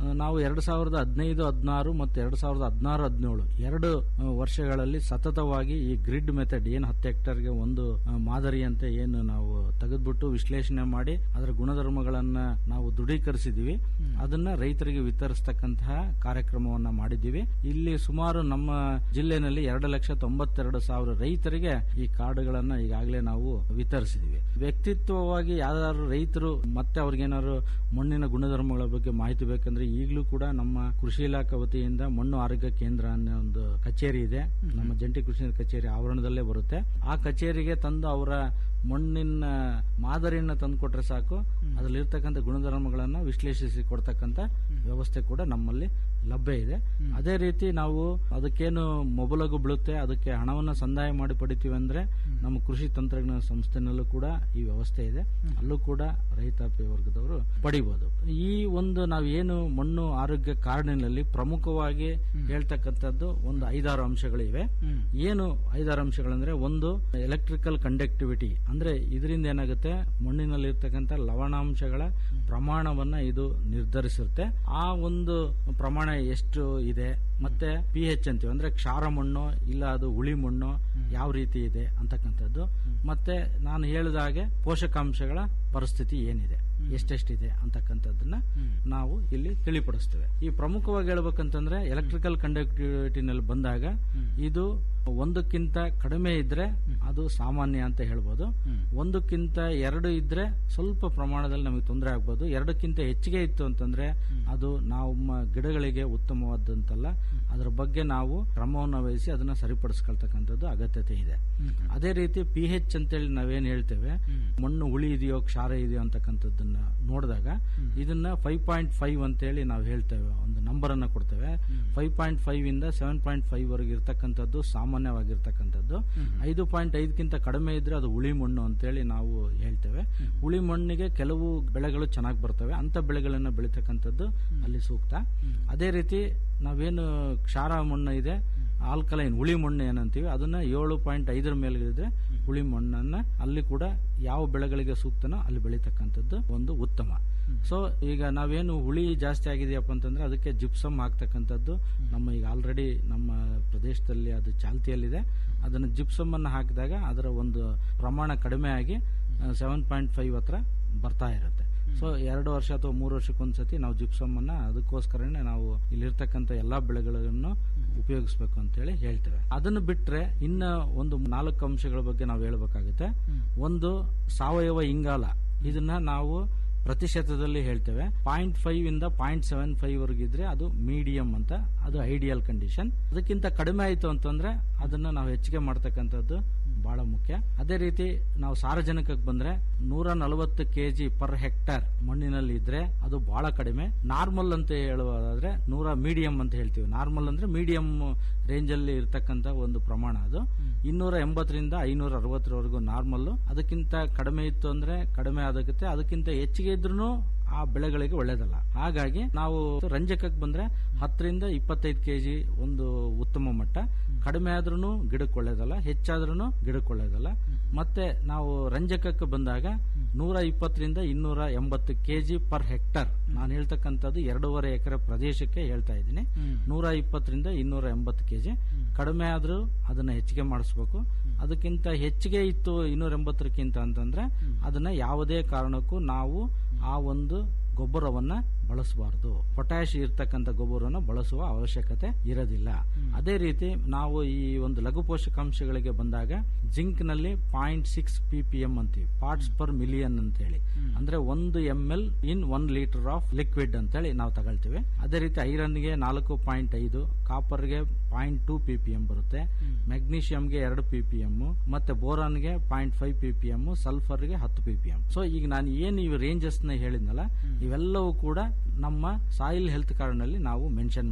ಆ, ನಾವು ಎರಡ್ ಸಾವಿರದ ಹದಿನೈದು ಹದಿನಾರು ಮತ್ತು ಎರಡ್ ಸಾವಿರದ ಹದಿನಾರು ಹದಿನೇಳು ಎರಡು ಆ, ವರ್ಷಗಳಲ್ಲಿ ಸತತವಾಗಿ ಈ ಗ್ರಿಡ್ ಮೆಥಡ್ ಏನು ಹತ್ತು ಹೆಕ್ಟರ್ಗೆ ಒಂದು ಆ, ಮಾದರಿಯಂತೆ ಏನು ನಾವು ತೆಗೆದ್ಬಿಟ್ಟು ವಿಶ್ಲೇಷಣೆ ಮಾಡಿ ಅದರ ಗುಣಧರ್ಮಗಳನ್ನ ನಾವು ದೃಢೀಕರಿಸಿದೀವಿ ಅದನ್ನ ರೈತರಿಗೆ ವಿತರಿಸ್ತಕ್ಕಂತಹ ಕಾರ್ಯಕ್ರಮವನ್ನ ಮಾಡಿದ್ದೀವಿ ಇಲ್ಲಿ ಸುಮಾರು ನಮ್ಮ ಜಿಲ್ಲೆನಲ್ಲಿ ಎರಡು ಲಕ್ಷ ತೊಂಬತ್ತೆರಡು ಸಾವಿರ ರೈತರಿಗೆ ಈ ಕಾರ್ಡ್ಗಳನ್ನ ಈಗಾಗಲೇ ನಾವು ವಿತರಿಸಿದೀವಿ ವ್ಯಕ್ತಿತ್ವವಾಗಿ ಯಾವ್ದಾದ್ರು ರೈತರು ಮತ್ತೆ ಅವ್ರಿಗೇನಾದ್ರು ಮಣ್ಣಿನ ಗುಣಧರ್ಮಗಳ ಬಗ್ಗೆ ಮಾಹಿತಿ ಬೇಕಂದ್ರೆ ಈಗಲೂ ಕೂಡ ನಮ್ಮ ಕೃಷಿ ಇಲಾಖೆ ವತಿಯಿಂದ ಮಣ್ಣು ಆರೋಗ್ಯ ಕೇಂದ್ರ ಅನ್ನೋ ಒಂದು ಕಚೇರಿ ಇದೆ ನಮ್ಮ ಜಂಟಿ ಕೃಷಿ ಕಚೇರಿ ಆವರಣದಲ್ಲೇ ಬರುತ್ತೆ ಆ ಕಚೇರಿಗೆ ತಂದು ಅವರ ಮಣ್ಣಿನ ಮಾದರಿಯನ್ನ ತಂದು ಕೊಟ್ರೆ ಸಾಕು ಅದರಲ್ಲಿರ್ತಕ್ಕಂಥ ಗುಣಧರ್ಮಗಳನ್ನ ವಿಶ್ಲೇಷಿಸಿ ಕೊಡ್ತಕ್ಕಂಥ ವ್ಯವಸ್ಥೆ ಕೂಡ ನಮ್ಮಲ್ಲಿ ಲಭ್ಯ ಇದೆ ಅದೇ ರೀತಿ ನಾವು ಅದಕ್ಕೇನು ಮೊಬಲಗು ಬೀಳುತ್ತೆ ಅದಕ್ಕೆ ಹಣವನ್ನ ಸಂದಾಯ ಮಾಡಿ ಪಡಿತೀವಿ ಅಂದ್ರೆ ನಮ್ಮ ಕೃಷಿ ತಂತ್ರಜ್ಞಾನ ಸಂಸ್ಥೆನಲ್ಲೂ ಕೂಡ ಈ ವ್ಯವಸ್ಥೆ ಇದೆ ಅಲ್ಲೂ ಕೂಡ ರೈತಾಪಿ ವರ್ಗದವರು ಪಡಿಬಹುದು ಈ ಒಂದು ನಾವು ಏನು ಮಣ್ಣು ಆರೋಗ್ಯ ಕಾರ್ಡಿನಲ್ಲಿ ಪ್ರಮುಖವಾಗಿ ಹೇಳ್ತಕ್ಕಂಥದ್ದು ಒಂದು ಐದಾರು ಅಂಶಗಳಿವೆ ಏನು ಐದಾರು ಅಂಶಗಳಂದ್ರೆ ಒಂದು ಎಲೆಕ್ಟ್ರಿಕಲ್ ಕಂಡಕ್ಟಿವಿಟಿ ಅಂದ್ರೆ ಇದರಿಂದ ಏನಾಗುತ್ತೆ ಮಣ್ಣಿನಲ್ಲಿ ಇರ್ತಕ್ಕಂಥ ಲವಣಾಂಶಗಳ ಪ್ರಮಾಣವನ್ನ ಇದು ನಿರ್ಧರಿಸಿರುತ್ತೆ ಆ ಒಂದು ಪ್ರಮಾಣ ಎಷ್ಟು ಇದೆ ಮತ್ತೆ ಪಿ ಎಚ್ ಅಂತೀವಿ ಅಂದ್ರೆ ಕ್ಷಾರ ಮಣ್ಣು ಇಲ್ಲ ಅದು ಹುಳಿ ಮಣ್ಣು ಯಾವ ರೀತಿ ಇದೆ ಅಂತಕ್ಕಂಥದ್ದು ಮತ್ತೆ ನಾನು ಹೇಳಿದ ಹಾಗೆ ಪೋಷಕಾಂಶಗಳ ಪರಿಸ್ಥಿತಿ ಏನಿದೆ ಎಷ್ಟೆಷ್ಟಿದೆ ಅಂತಕ್ಕಂಥದ್ದನ್ನ ನಾವು ಇಲ್ಲಿ ತಿಳಿಪಡಿಸ್ತೇವೆ ಈ ಪ್ರಮುಖವಾಗಿ ಹೇಳ್ಬೇಕಂತಂದ್ರೆ ಎಲೆಕ್ಟ್ರಿಕಲ್ ಕಂಡಕ್ಟಿವಿಟಿನಲ್ಲಿ ಬಂದಾಗ ಇದು ಒಂದಕ್ಕಿಂತ ಕಡಿಮೆ ಇದ್ರೆ ಅದು ಸಾಮಾನ್ಯ ಅಂತ ಹೇಳ್ಬೋದು ಒಂದಕ್ಕಿಂತ ಎರಡು ಇದ್ರೆ ಸ್ವಲ್ಪ ಪ್ರಮಾಣದಲ್ಲಿ ನಮಗೆ ತೊಂದರೆ ಆಗ್ಬೋದು ಎರಡಕ್ಕಿಂತ ಹೆಚ್ಚಿಗೆ ಇತ್ತು ಅಂತಂದ್ರೆ ಅದು ನಮ್ಮ ಗಿಡಗಳಿಗೆ ಉತ್ತಮವಾದಂತಲ್ಲ ಅದರ ಬಗ್ಗೆ ನಾವು ಕ್ರಮವನ್ನು ವಹಿಸಿ ಅದನ್ನ ಸರಿಪಡಿಸ್ಕೊಳ್ತಕ್ಕಂಥದ್ದು ಅಗತ್ಯತೆ ಇದೆ ಅದೇ ರೀತಿ ಪಿ ಹೆಚ್ ಅಂತೇಳಿ ನಾವೇನ್ ಹೇಳ್ತೇವೆ ಮಣ್ಣು ಹುಳಿ ಇದೆಯೋ ಕ್ಷಾರ ಇದೆಯೋ ಅಂತಕ್ಕಂಥದ್ದನ್ನ ನೋಡಿದಾಗ ಇದನ್ನ ಫೈವ್ ಪಾಯಿಂಟ್ ಫೈವ್ ಅಂತೇಳಿ ನಾವು ಹೇಳ್ತೇವೆ ಒಂದು ನಂಬರ್ ಅನ್ನ ಕೊಡ್ತೇವೆ ಫೈವ್ ಪಾಯಿಂಟ್ ಫೈವ್ ಇಂದ ಸೆವೆನ್ ಪಾಯಿಂಟ್ ಫೈವ್ ವರೆಗೆ ಇರ್ತಕ್ಕಂಥದ್ದು ಸಾಮಾನ್ಯವಾಗಿರ್ತಕ್ಕಂಥದ್ದು ಐದು ಪಾಯಿಂಟ್ ಐದಕ್ಕಿಂತ ಕಡಿಮೆ ಇದ್ರೆ ಅದು ಹುಳಿ ಮಣ್ಣು ಅಂತೇಳಿ ನಾವು ಹೇಳ್ತೇವೆ ಹುಳಿ ಮಣ್ಣಿಗೆ ಕೆಲವು ಬೆಳೆಗಳು ಚೆನ್ನಾಗಿ ಬರ್ತವೆ ಅಂತ ಬೆಳೆಗಳನ್ನ ಬೆಳಿತಕ್ಕಂಥದ್ದು ಅಲ್ಲಿ ಸೂಕ್ತ ಅದೇ ರೀತಿ ನಾವೇನು ಕ್ಷಾರ ಮಣ್ಣು ಇದೆ ಆಲ್ಕಲೈನ್ ಹುಳಿ ಮಣ್ಣು ಏನಂತೀವಿ ಅದನ್ನ ಏಳು ಪಾಯಿಂಟ್ ಐದರ ಮೇಲಿದ್ರೆ ಹುಳಿ ಮಣ್ಣನ್ನ ಅಲ್ಲಿ ಕೂಡ ಯಾವ ಬೆಳೆಗಳಿಗೆ ಸೂಕ್ತನೋ ಅಲ್ಲಿ ಬೆಳಿತಕ್ಕಂಥದ್ದು ಒಂದು ಉತ್ತಮ ಸೊ ಈಗ ನಾವೇನು ಹುಳಿ ಜಾಸ್ತಿ ಆಗಿದೆಯಪ್ಪ ಅಂತಂದ್ರೆ ಅದಕ್ಕೆ ಜಿಪ್ಸಮ್ ಹಾಕ್ತಕ್ಕಂಥದ್ದು ನಮ್ಮ ಈಗ ಆಲ್ರೆಡಿ ನಮ್ಮ ಪ್ರದೇಶದಲ್ಲಿ ಅದು ಚಾಲ್ತಿಯಲ್ಲಿದೆ ಅದನ್ನು ಜಿಪ್ಸಮ್ ಅನ್ನು ಹಾಕಿದಾಗ ಅದರ ಒಂದು ಪ್ರಮಾಣ ಕಡಿಮೆ ಆಗಿ ಸೆವೆನ್ ಪಾಯಿಂಟ್ ಫೈವ್ ಹತ್ರ ಬರ್ತಾ ಇರುತ್ತೆ ಸೊ ಎರಡು ವರ್ಷ ಅಥವಾ ಮೂರು ವರ್ಷಕ್ಕೊಂದ್ಸತಿ ನಾವು ಜಿಪ್ಸಮ್ ಅನ್ನ ಅದಕ್ಕೋಸ್ಕರನೇ ನಾವು ಇಲ್ಲಿರ್ತಕ್ಕಂಥ ಎಲ್ಲಾ ಬೆಳೆಗಳನ್ನು ಉಪಯೋಗಿಸ್ಬೇಕು ಅಂತೇಳಿ ಹೇಳ್ತೇವೆ ಅದನ್ನು ಬಿಟ್ರೆ ಇನ್ನ ಒಂದು ನಾಲ್ಕು ಅಂಶಗಳ ಬಗ್ಗೆ ನಾವು ಹೇಳ್ಬೇಕಾಗುತ್ತೆ ಒಂದು ಸಾವಯವ ಇಂಗಾಲ ಇದನ್ನ ನಾವು ಪ್ರತಿಶತದಲ್ಲಿ ಹೇಳ್ತೇವೆ ಪಾಯಿಂಟ್ ಫೈವ್ ಇಂದ ಪಾಯಿಂಟ್ ಸೆವೆನ್ ಫೈವ್ ವರೆಗಿದ್ರೆ ಅದು ಮೀಡಿಯಂ ಅಂತ ಅದು ಐಡಿಯಲ್ ಕಂಡೀಷನ್ ಅದಕ್ಕಿಂತ ಕಡಿಮೆ ಆಯಿತು ಅಂತಂದ್ರೆ ಅದನ್ನ ನಾವು ಹೆಚ್ಚಿಗೆ ಮಾಡ್ತಕ್ಕಂಥದ್ದು ಬಹಳ ಮುಖ್ಯ ಅದೇ ರೀತಿ ನಾವು ಸಾರಜನಕಕ್ಕೆ ಬಂದ್ರೆ ನೂರ ನಲವತ್ತು ಕೆಜಿ ಪರ್ ಹೆಕ್ಟರ್ ಮಣ್ಣಿನಲ್ಲಿ ಇದ್ರೆ ಅದು ಬಹಳ ಕಡಿಮೆ ನಾರ್ಮಲ್ ಅಂತ ಹೇಳುವುದಾದ್ರೆ ನೂರ ಮೀಡಿಯಂ ಅಂತ ಹೇಳ್ತೀವಿ ನಾರ್ಮಲ್ ಅಂದ್ರೆ ಮೀಡಿಯಂ ರೇಂಜ್ ಅಲ್ಲಿ ಇರ್ತಕ್ಕಂಥ ಒಂದು ಪ್ರಮಾಣ ಅದು ಇನ್ನೂರ ಎಂಬತ್ತರಿಂದ ಐನೂರ ಅರವತ್ತರವರೆಗೂ ನಾರ್ಮಲ್ ಅದಕ್ಕಿಂತ ಕಡಿಮೆ ಇತ್ತು ಅಂದ್ರೆ ಕಡಿಮೆ ಆಗುತ್ತೆ ಅದಕ್ಕಿಂತ ಹೆಚ್ಚಿಗೆ ಇದ್ರೂ ಆ ಬೆಳೆಗಳಿಗೆ ಒಳ್ಳೇದಲ್ಲ ಹಾಗಾಗಿ ನಾವು ರಂಜಕಕ್ಕೆ ಬಂದ್ರೆ ಹತ್ತರಿಂದ ಇಪ್ಪತ್ತೈದು ಕೆಜಿ ಒಂದು ಉತ್ತಮ ಮಟ್ಟ ಕಡಿಮೆ ಆದ್ರೂ ಗಿಡಕ್ಕೆ ಒಳ್ಳೇದಲ್ಲ ಹೆಚ್ಚಾದ್ರೂ ಗಿಡಕ್ಕೆ ಒಳ್ಳೇದಲ್ಲ ಮತ್ತೆ ನಾವು ರಂಜಕಕ್ಕೆ ಬಂದಾಗ ನೂರ ಇಪ್ಪತ್ತರಿಂದ ಇನ್ನೂರ ಎಂಬತ್ತು ಕೆಜಿ ಪರ್ ಹೆಕ್ಟರ್ ನಾನು ಹೇಳ್ತಕ್ಕಂಥದ್ದು ಎರಡೂವರೆ ಎಕರೆ ಪ್ರದೇಶಕ್ಕೆ ಹೇಳ್ತಾ ಇದ್ದೀನಿ ನೂರ ಇಪ್ಪತ್ತರಿಂದ ಇನ್ನೂರ ಎಂಬತ್ತು ಕೆಜಿ ಕಡಿಮೆ ಆದ್ರೂ ಅದನ್ನ ಹೆಚ್ಚಿಗೆ ಮಾಡಿಸ್ಬೇಕು ಅದಕ್ಕಿಂತ ಹೆಚ್ಚಿಗೆ ಇತ್ತು ಇನ್ನೂರ ಎಂಬತ್ತರಕ್ಕಿಂತ ಅಂತಂದ್ರೆ ಅದನ್ನ ಯಾವುದೇ ಕಾರಣಕ್ಕೂ ನಾವು ಆ ಒಂದು ಗೊಬ್ಬರವನ್ನ ಬಳಸಬಾರದು ಪೊಟ್ಯಾಶ್ ಇರ್ತಕ್ಕಂಥ ಗೊಬ್ಬರವನ್ನು ಬಳಸುವ ಅವಶ್ಯಕತೆ ಇರೋದಿಲ್ಲ ಅದೇ ರೀತಿ ನಾವು ಈ ಒಂದು ಲಘು ಪೋಷಕಾಂಶಗಳಿಗೆ ಬಂದಾಗ ಜಿಂಕ್ ನಲ್ಲಿ point six P P M ಅಂತೀವಿ ಪಾರ್ಟ್ಸ್ ಪರ್ ಮಿಲಿಯನ್ ಅಂತ ಹೇಳಿ ಅಂದ್ರೆ ಒಂದು M L in one litre of liquid ಅಂತೇಳಿ ನಾವು ತಗೊಳ್ತೀವಿ ಅದೇ ರೀತಿ ಐರನ್ಗೆ ನಾಲ್ಕು ಪಾಯಿಂಟ್ ಐದು ಕಾಪರ್ಗೆ point two P P M ಬರುತ್ತೆ ಮೆಗ್ನೀಷಿಯಂಗೆ ಎರಡು ಪಿ ಪಿ ಎಂ ಮತ್ತೆ ಬೋರಾನ್ಗೆ point five P P M ಸಲ್ಫರ್ಗೆ ಹತ್ತು ಪಿ ಪಿ ಎಂ ಸೊ ಈಗ ನಾನು ಏನು ಇವು ರೇಂಜಸ್ ನ ಹೇಳಿದ್ನಲ್ಲ ಇವೆಲ್ಲವೂ ಕೂಡ ನಮ್ಮ ಸಾಯಿಲ್ ಹೆಲ್ತ್ ಕಾರ್ಡ್ ನಲ್ಲಿ ನಾವು ಮೆನ್ಷನ್ ಮಾಡಿರ್ತೀವಿ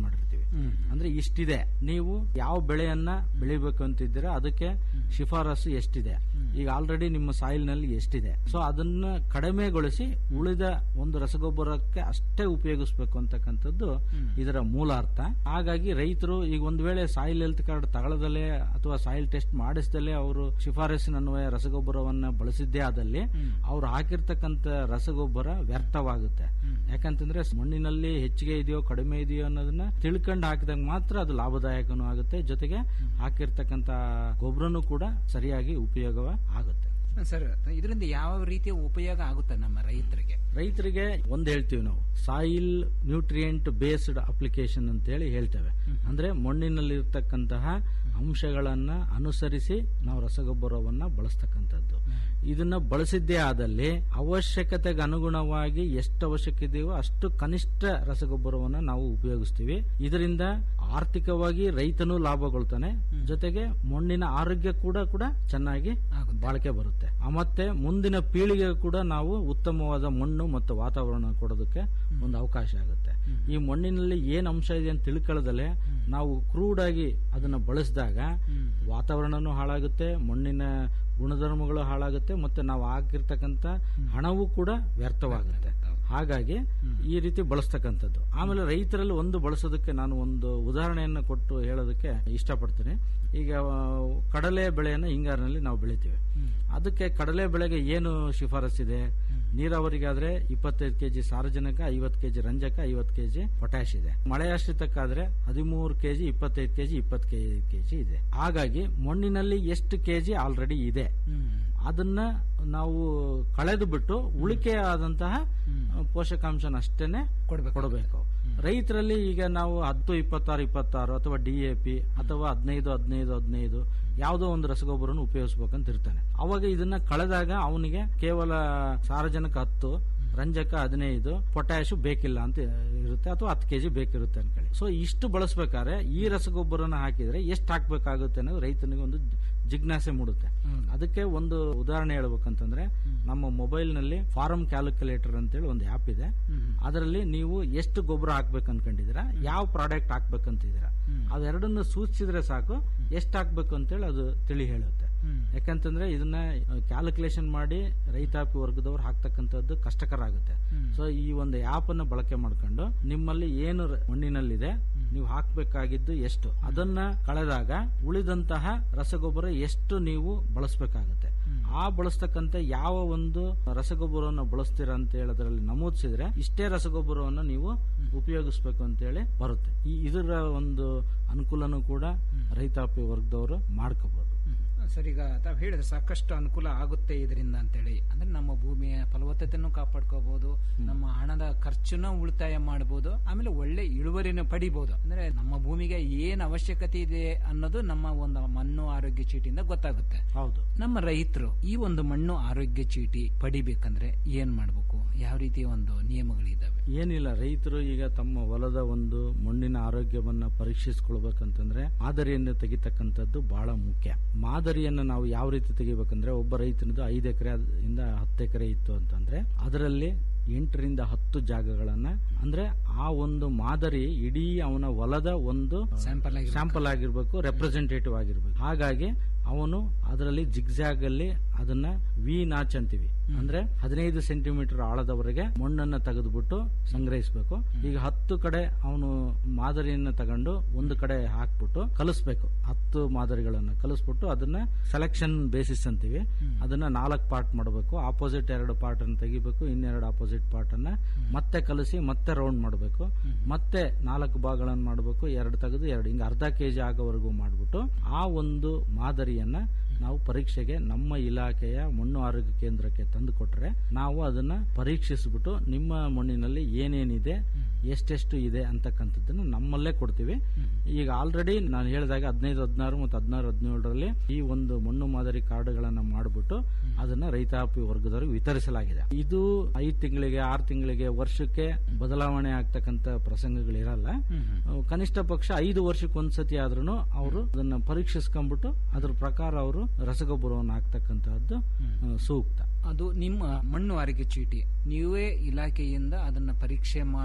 ಅಂದ್ರೆ ಇಷ್ಟಿದೆ ನೀವು ಯಾವ ಬೆಳೆಯನ್ನ ಬೆಳಿಬೇಕು ಅಂತಿದ್ದೀರಾ ಅದಕ್ಕೆ ಶಿಫಾರಸು ಎಷ್ಟಿದೆ ಈಗ ಆಲ್ರೆಡಿ ನಿಮ್ಮ ಸಾಯಿಲ್ ನಲ್ಲಿ ಎಷ್ಟಿದೆ ಸೊ ಅದನ್ನ ಕಡಿಮೆಗೊಳಿಸಿ ಉಳಿದ ಒಂದು ರಸಗೊಬ್ಬರಕ್ಕೆ ಅಷ್ಟೇ ಉಪಯೋಗಿಸ್ಬೇಕು ಅಂತಕ್ಕಂಥದ್ದು ಇದರ ಮೂಲ ಅರ್ಥ ಹಾಗಾಗಿ ರೈತರು ಈಗ ಒಂದ್ ವೇಳೆ ಸಾಯಿಲ್ ಹೆಲ್ತ್ ಕಾರ್ಡ್ ತಗೊಳ್ಳದಲ್ಲೇ ಅಥವಾ ಸಾಯಿಲ್ ಟೆಸ್ಟ್ ಮಾಡಿಸದಲ್ಲೇ ಅವರು ಶಿಫಾರಸಿನನ್ವಯ ರಸಗೊಬ್ಬರವನ್ನ ಬಳಸಿದ್ದೇ ಆದಲ್ಲಿ ಅವ್ರು ಹಾಕಿರ್ತಕ್ಕಂಥ ರಸಗೊಬ್ಬರ ವ್ಯರ್ಥವಾಗುತ್ತೆ ಯಾಕಂತಂದ್ರೆ ಮಣ್ಣಿನಲ್ಲಿ ಹೆಚ್ಚಿಗೆ ಇದೆಯೋ ಕಡಿಮೆ ಇದೆಯೋ ಅನ್ನೋದನ್ನ ತಿಳ್ಕೊಂಡು ಹಾಕಿದಾಗ ಮಾತ್ರ ಅದು ಲಾಭದಾಯಕನೂ ಆಗುತ್ತೆ ಜೊತೆಗೆ ಹಾಕಿರ್ತಕ್ಕಂಥ ಗೊಬ್ಬರನು ಕೂಡ ಸರಿಯಾಗಿ ಉಪಯೋಗ ಆಗುತ್ತೆ ಸರ್ ಇದರಿಂದ ಯಾವ ರೀತಿಯ ಉಪಯೋಗ ಆಗುತ್ತೆ ನಮ್ಮ ರೈತರಿಗೆ ರೈತರಿಗೆ ಒಂದ್ ಹೇಳ್ತೀವಿ ನಾವು ಸಾಯಿಲ್ ನ್ಯೂಟ್ರಿಯೆಂಟ್ ಬೇಸ್ಡ್ ಅಪ್ಲಿಕೇಶನ್ ಅಂತ ಹೇಳಿ ಹೇಳ್ತೇವೆ ಅಂದ್ರೆ ಮಣ್ಣಿನಲ್ಲಿರ್ತಕ್ಕಂತಹ ಅಂಶಗಳನ್ನ ಅನುಸರಿಸಿ ನಾವು ರಸಗೊಬ್ಬರವನ್ನ ಬಳಸ್ತಕ್ಕಂಥದ್ದು ಇದನ್ನ ಬಳಸಿದ್ದೇ ಆದಲ್ಲಿ ಅವಶ್ಯಕತೆಗೆ ಅನುಗುಣವಾಗಿ ಎಷ್ಟು ಅವಶ್ಯಕ ಇದೆಯೋ ಅಷ್ಟು ಕನಿಷ್ಠ ರಸಗೊಬ್ಬರವನ್ನ ನಾವು ಉಪಯೋಗಿಸ್ತೀವಿ ಇದರಿಂದ ಆರ್ಥಿಕವಾಗಿ ರೈತನೂ ಲಾಭಗೊಳ್ತಾನೆ ಜೊತೆಗೆ ಮಣ್ಣಿನ ಆರೋಗ್ಯ ಕೂಡ ಕೂಡ ಚೆನ್ನಾಗಿ ಬಾಳಿಕೆ ಬರುತ್ತೆ ಆ ಮತ್ತೆ ಮುಂದಿನ ಪೀಳಿಗೆ ಕೂಡ ನಾವು ಉತ್ತಮವಾದ ಮಣ್ಣು ಮತ್ತು ವಾತಾವರಣ ಕೊಡೋದಕ್ಕೆ ಒಂದು ಅವಕಾಶ ಆಗುತ್ತೆ ಈ ಮಣ್ಣಿನಲ್ಲಿ ಏನ್ ಅಂಶ ಇದೆ ಅಂತ ತಿಳ್ಕೊಳ್ಳದಲ್ಲೇ ನಾವು ಕ್ರೂಡ್ ಆಗಿ ಅದನ್ನ ಬಳಸಿದಾಗ ವಾತಾವರಣನೂ ಹಾಳಾಗುತ್ತೆ ಮಣ್ಣಿನ ಗುಣಧರ್ಮಗಳು ಹಾಳಾಗುತ್ತೆ ಮತ್ತೆ ನಾವು ಹಾಕಿರ್ತಕ್ಕಂಥ ಹಣವೂ ಕೂಡ ವ್ಯರ್ಥವಾಗುತ್ತೆ ಹಾಗಾಗಿ ಈ ರೀತಿ ಬಳಸ್ತಕ್ಕಂಥದ್ದು ಆಮೇಲೆ ರೈತರಲ್ಲಿ ಒಂದು ಬಳಸೋದಕ್ಕೆ ನಾನು ಒಂದು ಉದಾಹರಣೆಯನ್ನು ಕೊಟ್ಟು ಹೇಳೋದಕ್ಕೆ ಇಷ್ಟಪಡ್ತೀನಿ ಈಗ ಆ, ಕಡಲೆ ಬೆಳೆಯನ್ನು ಹಿಂಗಾರಿನಲ್ಲಿ ನಾವು ಬೆಳಿತೀವಿ ಅದಕ್ಕೆ ಕಡಲೆ ಬೆಳೆಗೆ ಏನು ಶಿಫಾರಸ್ಸಿದೆ ನೀರಾವರಿಗಾದ್ರೆ ಇಪ್ಪತ್ತೈದು ಕೆಜಿ ಸಾರಜನಕ ಐವತ್ತು ಕೆಜಿ ರಂಜಕ ಐವತ್ತು ಕೆಜಿ ಪೊಟ್ಯಾಶ್ ಇದೆ ಮಳೆಯಾಶ್ರಿತಕ್ಕಾದ್ರೆ ಹದಿಮೂರು ಕೆಜಿ ಇಪ್ಪತ್ತೈದು ಕೆಜಿ ಇಪ್ಪತ್ತು ಕೆಜಿ ಇದೆ ಹಾಗಾಗಿ ಮಣ್ಣಿನಲ್ಲಿ ಎಷ್ಟು ಕೆಜಿ ಆಲ್ರೆಡಿ ಇದೆ ಅದನ್ನ ನಾವು ಕಳೆದು ಬಿಟ್ಟು ಉಳಿಕೆ ಆದಂತಹ ಪೋಷಕಾಂಶನ ಅಷ್ಟೇನೆ ಕೊಡಬೇಕು ರೈತರಲ್ಲಿ ಈಗ ನಾವು ಹತ್ತು ಇಪ್ಪತ್ತಾರು ಇಪ್ಪತ್ತಾರು ಅಥವಾ ಡಿ ಎ ಪಿ ಅಥವಾ ಹದಿನೈದು ಹದಿನೈದು ಹದಿನೈದು ಯಾವುದೋ ಒಂದು ರಸಗೊಬ್ಬರನ ಉಪಯೋಗಿಸ್ಬೇಕಂತ ಇರ್ತಾನೆ ಅವಾಗ ಇದನ್ನ ಕಳೆದಾಗ ಅವನಿಗೆ ಕೇವಲ ಸಾರಜನಕ ಹತ್ತು ರಂಜಕ ಹದಿನೈದು ಪೊಟ್ಯಾಶ್ ಬೇಕಿಲ್ಲ ಅಂತ ಇರುತ್ತೆ ಅಥವಾ ಹತ್ತು ಕೆಜಿ ಬೇಕಿರುತ್ತೆ ಅನ್ಕೊಳ್ಳಿ ಸೊ ಇಷ್ಟು ಬಳಸ್ಬೇಕಾದ್ರೆ ಈ ರಸಗೊಬ್ಬರನ ಹಾಕಿದ್ರೆ ಎಷ್ಟು ಹಾಕ್ಬೇಕಾಗುತ್ತೆ ಅನ್ನೋದು ರೈತನಿಗೆ ಒಂದು ಜಿಜ್ಞಾಸೆ ಮೂಡುತ್ತೆ ಅದಕ್ಕೆ ಒಂದು ಉದಾಹರಣೆ ಹೇಳ್ಬೇಕಂತಂದ್ರೆ ನಮ್ಮ ಮೊಬೈಲ್ ನಲ್ಲಿ ಫಾರಂ ಕ್ಯಾಲ್ಕುಲೇಟರ್ ಅಂತೇಳಿ ಒಂದು ಆಪ್ ಇದೆ ಅದರಲ್ಲಿ ನೀವು ಎಷ್ಟು ಗೊಬ್ಬರ ಹಾಕ್ಬೇಕು ಅನ್ಕೊಂಡಿದ್ದೀರಾ ಯಾವ ಪ್ರಾಡಕ್ಟ್ ಹಾಕ್ಬೇಕಂತಿದ್ದೀರಾ ಅವೆರಡನ್ನು ಸೂಚಿಸಿದ್ರೆ ಸಾಕು ಎಷ್ಟು ಹಾಕ್ಬೇಕು ಅಂತೇಳಿ ಅದು ತಿಳಿ ಹೇಳುತ್ತೆ ಯಾಕಂತಂದ್ರೆ ಇದನ್ನ ಕ್ಯಾಲ್ಕುಲೇಷನ್ ಮಾಡಿ ರೈತಾಪಿ ವರ್ಗದವ್ರು ಹಾಕ್ತಕ್ಕಂಥದ್ದು ಕಷ್ಟಕರ ಆಗುತ್ತೆ ಸೊ ಈ ಒಂದು ಆಪ್ ಅನ್ನ ಬಳಕೆ ಮಾಡ್ಕೊಂಡು ನಿಮ್ಮಲ್ಲಿ ಏನು ರ- ಮಣ್ಣಿನಲ್ಲಿದೆ ನೀವು ಹಾಕ್ಬೇಕಾಗಿದ್ದು ಎಷ್ಟು ಅದನ್ನ ಕಳೆದಾಗ ಉಳಿದಂತಹ ರಸಗೊಬ್ಬರ ಎಷ್ಟು ನೀವು ಬಳಸಬೇಕಾಗುತ್ತೆ ಆ ಬಳಸ್ತಕ್ಕಂಥ ಯಾವ ಒಂದು ರಸಗೊಬ್ಬರವನ್ನು ಬಳಸ್ತೀರಾ ಅಂತ ಹೇಳಿ ಅದರಲ್ಲಿ ನಮೂದಿಸಿದ್ರೆ ಇಷ್ಟೇ ರಸಗೊಬ್ಬರವನ್ನು ನೀವು ಉಪಯೋಗಿಸ್ಬೇಕು ಅಂತ ಹೇಳಿ ಬರುತ್ತೆ ಈ ಇದರ ಒಂದು ಅನುಕೂಲನೂ ಕೂಡ ರೈತಾಪಿ ವರ್ಗದವರು ಮಾಡ್ಕೋಬಹುದು ಸರ್ ಈಗ ತಾವು ಹೇಳಿದ್ರೆ ಸಾಕಷ್ಟು ಅನುಕೂಲ ಆಗುತ್ತೆ ಇದರಿಂದ ಅಂತೇಳಿ ಅಂದ್ರೆ ನಮ್ಮ ಭೂಮಿಯ ಫಲವತ್ತತೆಯನ್ನು ಕಾಪಾಡ್ಕೋಬಹುದು ನಮ್ಮ ಹಣದ ಖರ್ಚನ್ನ ಉಳಿತಾಯ ಮಾಡಬಹುದು ಆಮೇಲೆ ಒಳ್ಳೆ ಇಳುವರಿನ ಪಡಿಬಹುದು ಅಂದ್ರೆ ನಮ್ಮ ಭೂಮಿಗೆ ಏನ್ ಅವಶ್ಯಕತೆ ಇದೆ ಅನ್ನೋದು ನಮ್ಮ ಒಂದು ಮಣ್ಣು ಆರೋಗ್ಯ ಚೀಟಿಯಿಂದ ಗೊತ್ತಾಗುತ್ತೆ ಹೌದು ನಮ್ಮ ರೈತರು ಈ ಒಂದು ಮಣ್ಣು ಆರೋಗ್ಯ ಚೀಟಿ ಪಡಿಬೇಕಂದ್ರೆ ಏನ್ ಮಾಡ್ಬೇಕು ಯಾವ ರೀತಿಯ ಒಂದು ನಿಯಮಗಳಿದಾವೆ ಏನಿಲ್ಲ ರೈತರು ಈಗ ತಮ್ಮ ಹೊಲದ ಒಂದು ಮಣ್ಣಿನ ಆರೋಗ್ಯವನ್ನ ಪರೀಕ್ಷಿಸ್ಕೊಳ್ಬೇಕಂತಂದ್ರೆ ಮಾದರಿಯನ್ನು ತೆಗಿತಕ್ಕಂಥದ್ದು ಬಹಳ ಮುಖ್ಯ ಮಾದರಿಯನ್ನ ನಾವು ಯಾವ ರೀತಿ ತೆಗಿಬೇಕಂದ್ರೆ ಒಬ್ಬ ರೈತನದು ಐದು ಎಕರೆ ಇಂದ ಹತ್ತು ಎಕರೆ ಇತ್ತು ಅಂತಂದ್ರೆ ಅದರಲ್ಲಿ ಎಂಟರಿಂದ ಹತ್ತು ಜಾಗಗಳನ್ನ ಅಂದ್ರೆ ಆ ಒಂದು ಮಾದರಿ ಇಡೀ ಅವನ ಹೊಲದ ಒಂದು ಸ್ಯಾಂಪಲ್ ಸ್ಯಾಂಪಲ್ ಆಗಿರ್ಬೇಕು ರೆಪ್ರೆಸೆಂಟೇಟಿವ್ ಆಗಿರ್ಬೇಕು ಹಾಗಾಗಿ ಅವನು ಅದರಲ್ಲಿ ಜಿಗ್ಜಾಗ್ ಅಲ್ಲಿ ಅದನ್ನ ವಿ ನಾಚ್ ಅಂತೀವಿ ಅಂದ್ರೆ ಹದಿನೈದು ಸೆಂಟಿಮೀಟರ್ ಆಳದವರೆಗೆ ಮಣ್ಣನ್ನ ತೆಗೆದುಬಿಟ್ಟು ಸಂಗ್ರಹಿಸಬೇಕು ಈಗ ಹತ್ತು ಕಡೆ ಅವನು ಮಾದರಿಯನ್ನ ತಗೊಂಡು ಒಂದು ಕಡೆ ಹಾಕ್ಬಿಟ್ಟು ಕಲಿಸ್ಬೇಕು ಹತ್ತು ಮಾದರಿಗಳನ್ನ ಕಲಿಸ್ಬಿಟ್ಟು ಅದನ್ನ ಸೆಲೆಕ್ಷನ್ ಬೇಸಿಸ್ ಅಂತೀವಿ ಅದನ್ನ ನಾಲ್ಕು ಪಾರ್ಟ್ ಮಾಡಬೇಕು ಆಪೋಸಿಟ್ ಎರಡು ಪಾರ್ಟ್ ಅನ್ನು ತೆಗಿಬೇಕು ಇನ್ನೆರಡು ಆಪೋಸಿಟ್ ಪಾರ್ಟ್ ಅನ್ನ ಮತ್ತೆ ಕಲಿಸಿ ಮತ್ತೆ ರೌಂಡ್ ಮಾಡಬೇಕು ಮತ್ತೆ ನಾಲ್ಕು ಭಾಗಗಳನ್ನು ಮಾಡಬೇಕು ಎರಡು ತೆಗೆದು ಎರಡು ಹಿಂಗ ಅರ್ಧ ಕೆಜಿ ಆಗೋವರೆಗೂ ಮಾಡ್ಬಿಟ್ಟು ಆ ಒಂದು ಮಾದರಿಯನ್ನ ನಾವು ಪರೀಕ್ಷೆಗೆ ನಮ್ಮ ಇಲಾಖೆಯ ಮಣ್ಣು ಆರೋಗ್ಯ ಕೇಂದ್ರಕ್ಕೆ ತಂದು ಕೊಟ್ರೆ ನಾವು ಅದನ್ನ ಪರೀಕ್ಷಿಸ್ಬಿಟ್ಟು ನಿಮ್ಮ ಮಣ್ಣಿನಲ್ಲಿ ಏನೇನಿದೆ ಎಷ್ಟೆಷ್ಟು ಇದೆ ಅಂತಕ್ಕಂಥದ್ದನ್ನ ನಮ್ಮಲ್ಲೇ ಕೊಡ್ತೀವಿ ಈಗ ಆಲ್ರೆಡಿ ನಾನು ಹೇಳಿದಾಗ ಹದಿನೈದು ಹದಿನಾರು ಮತ್ತು ಹದಿನಾರು ಹದಿನೇಳರಲ್ಲಿ ಈ ಒಂದು ಮಣ್ಣು ಮಾದರಿ ಕಾರ್ಡ್ಗಳನ್ನ ಮಾಡಿಬಿಟ್ಟು ಅದನ್ನ ರೈತಾಪಿ ವರ್ಗದವರಿಗೆ ವಿತರಿಸಲಾಗಿದೆ ಇದು ಐದು ತಿಂಗಳಿಗೆ ಆರು ತಿಂಗಳಿಗೆ ವರ್ಷಕ್ಕೆ ಬದಲಾವಣೆ ಆಗ್ತಕ್ಕಂಥ ಪ್ರಸಂಗಗಳಿರಲ್ಲ ಅವು ಕನಿಷ್ಠ ಪಕ್ಷ ಐದು ವರ್ಷಕ್ಕೆ ಒಂದ್ಸತಿ ಆದ್ರೂ ಅವರು ಅದನ್ನ ಪರೀಕ್ಷಿಸ್ಕೊಂಡ್ಬಿಟ್ಟು ಅದ್ರ ಪ್ರಕಾರ ಅವರು ರಸಗೊಬ್ಬರವನ್ನು ಹಾಕ್ತಕ್ಕಂತಹದ್ದು ಆ, ಸೂಕ್ತ ಅದು ನಿಮ್ಮ ಮಣ್ಣು ಆರೋಗ್ಯ ಚೀಟಿ ನೀವೇ ಇಲಾಖೆಯಿಂದ ಅದನ್ನ ಪರೀಕ್ಷೆ ಮಾಡಿ ಆ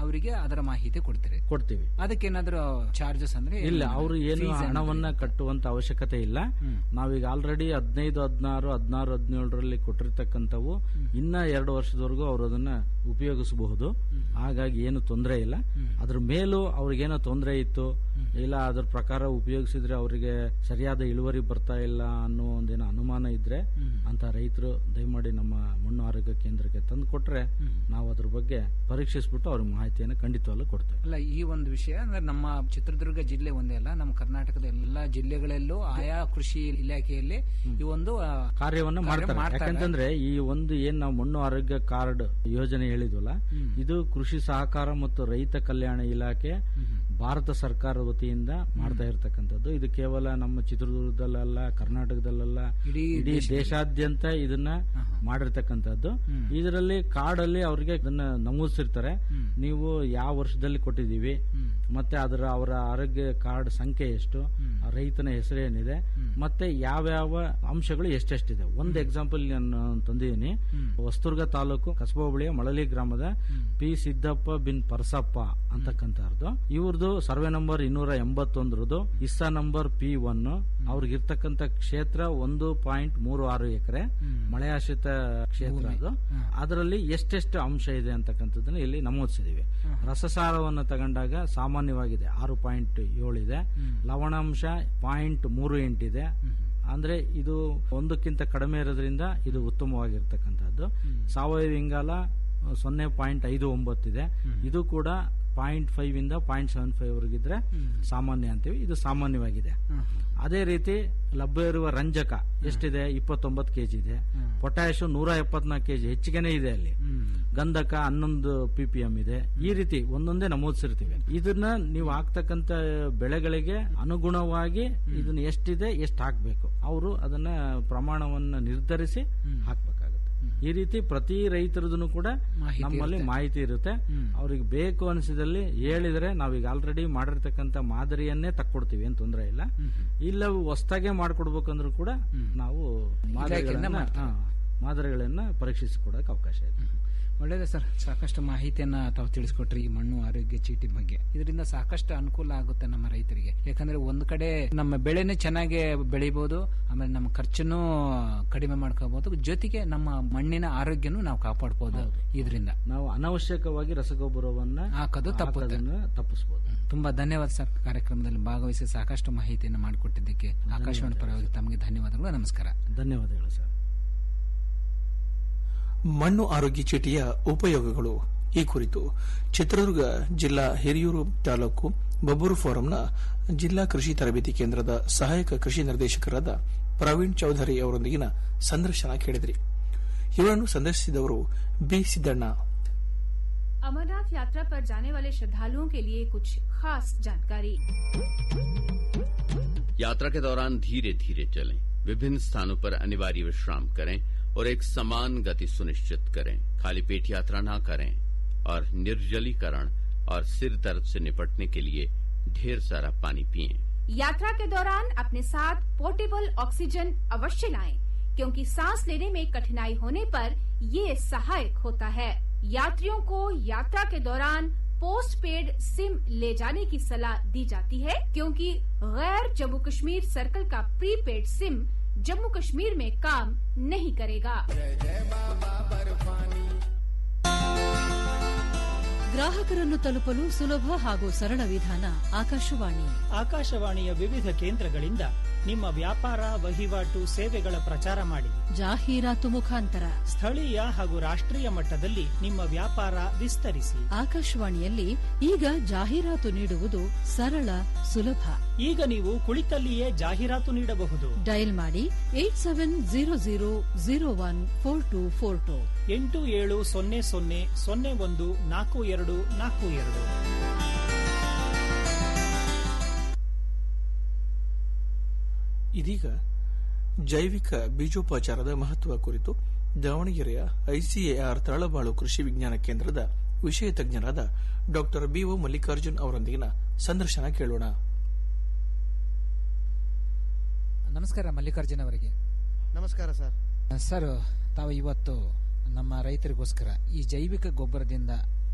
ಅವರಿಗೆ ಅದರ ಮಾಹಿತಿ ಕೊಡ್ತೀರಿ ಕೊಡ್ತೀವಿ ಅದಕ್ಕೇನಾದ್ರೂ ಚಾರ್ಜಸ್ ಅಂದ್ರೆ ಇಲ್ಲ ಏನಾದ್ರು ಅವರು ಏನು fees ಏನಾದ್ರು ಹಣವನ್ನ ಕಟ್ಟುವಂತ ಅವಶ್ಯಕತೆ ಇಲ್ಲ ನಾವೀಗ ಆಲ್ರೆಡಿ ಹದಿನೈದು ಹದಿನಾರು ಹದಿನಾರು ಹದಿನೇಳರಲ್ಲಿ ಕೊಟ್ಟಿರ್ತಕ್ಕಂಥವು ಇನ್ನ ಎರಡು ವರ್ಷದವರೆಗೂ ಅವರು ಅದನ್ನ ಉಪಯೋಗಿಸಬಹುದು ಹಾಗಾಗಿ ಏನು ತೊಂದರೆ ಇಲ್ಲ ಅದ್ರ ಮೇಲೂ ಅವ್ರಿಗೇನೋ ತೊಂದರೆ ಇತ್ತು ಇಲ್ಲ ಅದ್ರ ಪ್ರಕಾರ ಉಪಯೋಗಿಸಿದ್ರೆ ಅವರಿಗೆ ಸರಿಯಾದ ಇಳುವರಿ ಬರ್ತಾ ಇಲ್ಲ ಅನ್ನೋ ಒಂದೇನೋ ಅನುಮಾನ ಇದ್ರೆ ಅಂತ ರೈತರು ದಯಮಾಡಿ ನಮ್ಮ ಮಣ್ಣು ಆರೋಗ್ಯ ಕೇಂದ್ರಕ್ಕೆ ತಂದು ಕೊಟ್ರೆ ನಾವು ಅದ್ರ ಬಗ್ಗೆ ಪರೀಕ್ಷಿಸ್ಬಿಟ್ಟು ಅವ್ರಿಗೆ ಮಾಹಿತಿಯನ್ನು ಖಂಡಿತವಾಗ್ಲೂ ಕೊಡ್ತೇವೆ ಅಲ್ಲ ಈ ಒಂದು ವಿಷಯ ಅಂದ್ರೆ ನಮ್ಮ ಚಿತ್ರದುರ್ಗ ಜಿಲ್ಲೆ ಒಂದೇ ಅಲ್ಲ ನಮ್ಮ ಕರ್ನಾಟಕದ ಎಲ್ಲಾ ಜಿಲ್ಲೆಗಳಲ್ಲೂ ಆಯಾ ಕೃಷಿ ಇಲಾಖೆಯಲ್ಲಿ ಈ ಒಂದು ಆ, ಕಾರ್ಯವನ್ನ ಕಾರ್ಯ ಮಾಡ್ತಾರೆ ಮಾಡ್ತಾರೆ. ಯಾಕಂತಂದ್ರೆ ಈ ಒಂದು ಏನ್ ನಾವು ಮಣ್ಣು ಆರೋಗ್ಯ ಕಾರ್ಡ್ ಯೋಜನೆ ಹೇಳಿದ್ವಲ್ಲ ಇದು ಕೃಷಿ ಸಹಕಾರ ಮತ್ತು ರೈತ ಕಲ್ಯಾಣ ಇಲಾಖೆ ಭಾರತ ಸರ್ಕಾರದ ವತಿಯಿಂದ ಮಾಡ್ತಾ ಇರತಕ್ಕಂಥದ್ದು ಇದು ಕೇವಲ ನಮ್ಮ ಚಿತ್ರದುರ್ಗದಲ್ಲ ಕರ್ನಾಟಕದಲ್ಲ ಇಡೀ ಇಡೀ ದೇಶದಲ್ಲಿ. ದೇಶಾದ್ಯಂತ ಇದನ್ನ ಮಾಡಿರ್ತಕ್ಕಂಥದ್ದು ಇದರಲ್ಲಿ ಕಾರ್ಡ್ ಅಲ್ಲಿ ಅವ್ರಿಗೆ ಇದನ್ನ ನಮೂದಿಸಿರ್ತಾರೆ ನೀವು ಯಾವ ವರ್ಷದಲ್ಲಿ ಕೊಟ್ಟಿದ್ದೀವಿ ಮತ್ತೆ ಅದರ ಅವರ ಆರೋಗ್ಯ ಕಾರ್ಡ್ ಸಂಖ್ಯೆ ಎಷ್ಟು ಆ ರೈತನ ಹೆಸರೇನಿದೆ ಮತ್ತೆ ಯಾವ್ಯಾವ ಅಂಶಗಳು ಎಷ್ಟೆಷ್ಟಿದೆ ಒಂದು ಎಕ್ಸಾಂಪಲ್ ನಾನು ತಂದಿದ್ದೀನಿ ಹೊಸದುರ್ಗ ತಾಲೂಕು ಕಸಬಾ ಹೋಬಳಿಯ ಮಳಲಿ ಗ್ರಾಮದ ಪಿ ಸಿದ್ದಪ್ಪ ಬಿನ್ ಪರಸಪ್ಪ ಅಂತಕ್ಕಂಥದ್ದು ಇವ್ರದ್ದು ಸರ್ವೆ ನಂಬರ್ ಇನ್ನೂರ ಎಂಬತ್ತೊಂದರದು ಇಸ್ಸಾ ನಂಬರ್ ಪಿ ಒನ್ ಅವ್ರಿಗಿರ್ತಕ್ಕಂಥ ಕ್ಷೇತ್ರ ಒಂದು ಪಾಯಿಂಟ್ ಮೂರು ಆರು ಎಕರೆ ಮಳೆಯಾಶ್ರಿತ ಕ್ಷೇತ್ರ ಅದು ಅದರಲ್ಲಿ ಎಷ್ಟೆಷ್ಟು ಅಂಶ ಇದೆ ಅಂತಕ್ಕಂಥದ್ದನ್ನ ಇಲ್ಲಿ ನಮೂದಿಸಿದೀವಿ ರಸಸಾರವನ್ನು ತಗೊಂಡಾಗ ಸಾಮಾನ್ಯವಾಗಿದೆ ಆರು ಪಾಯಿಂಟ್ ಏಳಿದೆ ಲವಣಾಂಶ ಪಾಯಿಂಟ್ ಮೂರು ಎಂಟಿದೆ ಅಂದ್ರೆ ಇದು ಒಂದಕ್ಕಿಂತ ಕಡಿಮೆ ಇರೋದ್ರಿಂದ ಇದು ಉತ್ತಮವಾಗಿರ್ತಕ್ಕಂಥದ್ದು ಸಾವಯವ ಇಂಗಾಲ ಅಹ್, ಸೊನ್ನೆ ಪಾಯಿಂಟ್ ಐದು ಒಂಬತ್ತಿದೆ ಇದು ಕೂಡ ಪಾಯಿಂಟ್ ಫೈವ್ ಇಂದ ಪಾಯಿಂಟ್ ಸೆವೆನ್ ಫೈವ್ ವರೆಗಿದ್ರೆ ಸಾಮಾನ್ಯ ಅಂತೀವಿ ಇದು ಸಾಮಾನ್ಯವಾಗಿದೆ ಅದೇ ರೀತಿ ಲಭ್ಯ ಇರುವ ರಂಜಕ ಎಷ್ಟಿದೆ ಇಪ್ಪತ್ತೊಂಬತ್ತು ಕೆಜಿ ಇದೆ ಪೊಟ್ಯಾಶ್ ನೂರ ಎಪ್ಪತ್ನಾಲ್ಕು ಕೆಜಿ ಹೆಚ್ಚಿಗೆನೇ ಇದೆ ಅಲ್ಲಿ ಗಂಧಕ ಹನ್ನೊಂದು ಪಿ ಪಿ ಎಂ ಇದೆ ಈ ರೀತಿ ಒಂದೊಂದೇ ನಮೂದಿಸಿರ್ತೀವಿ ಇದನ್ನ ನೀವು ಹಾಕ್ತಕ್ಕಂತ ಬೆಳೆಗಳಿಗೆ ಅನುಗುಣವಾಗಿ ಇದನ್ನ ಎಷ್ಟಿದೆ ಎಷ್ಟು ಹಾಕ್ಬೇಕು ಅವರು ಅದನ್ನ ಪ್ರಮಾಣವನ್ನ ನಿರ್ಧರಿಸಿ ಹಾಕ್ಬೇಕಾಗುತ್ತೆ ಈ ರೀತಿ ಪ್ರತಿ ರೈತರದನ್ನು ಕೂಡ ಮಾಹಿತಿ ನಮ್ಮಲ್ಲಿ ಇರುತ್ತೆ. ಮಾಹಿತಿ ಇರುತ್ತೆ ಅವ್ರಿಗೆ ಬೇಕು ಅನಿಸಿದಲ್ಲಿ ಹೇಳಿದ್ರೆ ನಾವೀಗ ಆಲ್ರೆಡಿ ಮಾಡಿರ್ತಕ್ಕಂಥ ಮಾದರಿಯನ್ನೇ ತಕ್ಕೊಡ್ತೀವಿ ಏನ್ ತೊಂದರೆ ಇಲ್ಲ ಇಲ್ಲ ಹೊಸ್ದಾಗೆ ಮಾಡ್ಕೊಡ್ಬೇಕಂದ್ರೂ ಕೂಡ ನಾವು ಮಾದರಿಗಳನ್ನ ಮಾಡ್ತಾರೆ. ಹಾ, ಮಾದರಿಗಳನ್ನ ಪರೀಕ್ಷಿಸಿಕೊಡಕ್ಕೆ ಅವಕಾಶ ಇದೆ ಒಳ್ಳೇದೇ ಸರ್ ಸಾಕಷ್ಟು ಮಾಹಿತಿಯನ್ನ ತಾವು ತಿಳಿಸ್ಕೊಟ್ರಿ ಈ ಮಣ್ಣು ಆರೋಗ್ಯ ಚೀಟಿ ಬಗ್ಗೆ ಇದರಿಂದ ಸಾಕಷ್ಟು ಅನುಕೂಲ ಆಗುತ್ತೆ ನಮ್ಮ ರೈತರಿಗೆ ಯಾಕಂದ್ರೆ ಒಂದ್ ಕಡೆ ನಮ್ಮ ಬೆಳೆನೇ ಚೆನ್ನಾಗಿ ಬೆಳಿಬಹುದು ಆಮೇಲೆ ನಮ್ಮ ಖರ್ಚನ್ನು ಕಡಿಮೆ ಮಾಡ್ಕೋಬಹುದು ಜೊತೆಗೆ ನಮ್ಮ ಮಣ್ಣಿನ ಆರೋಗ್ಯನೂ ನಾವು ಕಾಪಾಡ್ಬೋದು ಇದರಿಂದ ನಾವು ಅನವಶ್ಯಕವಾಗಿ ರಸಗೊಬ್ಬರವನ್ನ ಹಾಕೋದು ತಪ್ಪುತ್ತೆ ಹಾಕೋದನ್ನ ತಪ್ಪಿಸಬಹುದು ತುಂಬಾ ಧನ್ಯವಾದ ಸರ್ ಕಾರ್ಯಕ್ರಮದಲ್ಲಿ ಭಾಗವಹಿಸಿ ಸಾಕಷ್ಟು ಮಾಹಿತಿಯನ್ನು ಮಾಡಿಕೊಟ್ಟಿದ್ದಕ್ಕೆ ಆಕಾಶವಾಣಿ ಪರವಾಗಿ ತಮಗೆ ಧನ್ಯವಾದಗಳು ನಮಸ್ಕಾರ ಧನ್ಯವಾದಗಳು ಸರ್ ಮಣ್ಣು ಆರೋಗ್ಯ ಚೀಟಿಯ ಉಪಯೋಗಗಳು ಈ ಕುರಿತು ಚಿತ್ರದುರ್ಗ ಜಿಲ್ಲಾ ಹಿರಿಯೂರು ತಾಲೂಕು ಬಬ್ಬೂರು ಫೋರಂನ ಜಿಲ್ಲಾ ಕೃಷಿ ತರಬೇತಿ ಕೇಂದ್ರದ ಸಹಾಯಕ ಕೃಷಿ ನಿರ್ದೇಶಕರಾದ ಪ್ರವೀಣ್ ಚೌಧರಿ ಅವರೊಂದಿಗಿನ ಸಂದರ್ಶನ ಕೇಳಿದ್ರಿ ಇವರನ್ನು ಸಂದರ್ಶಿಸಿದವರು ಬಿ ಸಿದ್ದಣ್ಣ अमरनाथ यात्रा पर जाने वाले श्रद्धालुओं के लिए कुछ खास जानकारी यात्रा के दौरान धीरे धीरे चलें विभिन्न स्थानों पर अनिवार्य विश्राम करें और एक समान गति सुनिश्चित करें खाली पेट यात्रा ना करें और निर्जलीकरण और सिर दर्द से निपटने के लिए ढेर सारा पानी पिएं यात्रा के दौरान अपने साथ पोर्टेबल ऑक्सीजन अवश्य लाएं क्योंकि सांस लेने में कठिनाई होने पर ये सहायक होता है यात्रियों को यात्रा के दौरान पोस्ट पेड सिम ले जाने की सलाह दी जाती है क्योंकि गैर जम्मू कश्मीर सर्कल का प्रीपेड सिम जम्मू कश्मीर में काम नहीं करेगा ಗ್ರಾಹಕರನ್ನು ತಲುಪಲು ಸುಲಭ ಹಾಗೂ ಸರಳ ವಿಧಾನ ಆಕಾಶವಾಣಿ ಆಕಾಶವಾಣಿಯ ವಿವಿಧ ಕೇಂದ್ರಗಳಿಂದ ನಿಮ್ಮ ವ್ಯಾಪಾರ ವಹಿವಾಟು ಸೇವೆಗಳ ಪ್ರಚಾರ ಮಾಡಿ ಜಾಹೀರಾತು ಮುಖಾಂತರ ಸ್ಥಳೀಯ ಹಾಗೂ ರಾಷ್ಟ್ರೀಯ ಮಟ್ಟದಲ್ಲಿ ನಿಮ್ಮ ವ್ಯಾಪಾರ ವಿಸ್ತರಿಸಿ ಆಕಾಶವಾಣಿಯಲ್ಲಿ ಈಗ ಜಾಹೀರಾತು ನೀಡುವುದು ಸರಳ ಸುಲಭ ಈಗ ನೀವು ಕುಳಿತಲ್ಲಿಯೇ ಜಾಹೀರಾತು ನೀಡಬಹುದು ಡಯಲ್ ಮಾಡಿ eight seven zero zero zero one four two four two ಎಂಟು ಏಳು ಸೊನ್ನೆ ಸೊನ್ನೆ ಸೊನ್ನೆ ಒಂದು ನಾಲ್ಕು ಎರಡು ನಾಲ್ಕು ಎರಡು ಇದೀಗ ಜೈವಿಕ ಬೀಜೋಪಚಾರದ ಮಹತ್ವ ಕುರಿತು ದಾವಣಗೆರೆಯ ಐಸಿಎಆರ್ ತಳಬಾಳು ಕೃಷಿ ವಿಜ್ಞಾನ ಕೇಂದ್ರದ ವಿಷಯ ತಜ್ಞರಾದ ಡಾಕ್ಟರ್ ಬಿಒ ಮಲ್ಲಿಕಾರ್ಜುನ್ ಅವರೊಂದಿಗಿನ ಸಂದರ್ಶನ ಕೇಳೋಣ ನಮಸ್ಕಾರ ಮಲ್ಲಿಕಾರ್ಜುನ್ ಅವರಿಗೆ ನಮಸ್ಕಾರ ಸರ್ ಸರ್ ತಾವು ಇವತ್ತು ನಮ್ಮ ರೈತರಿಗೋಸ್ಕರ ಈ ಜೈವಿಕ ಗೊಬ್ಬರದಿಂದ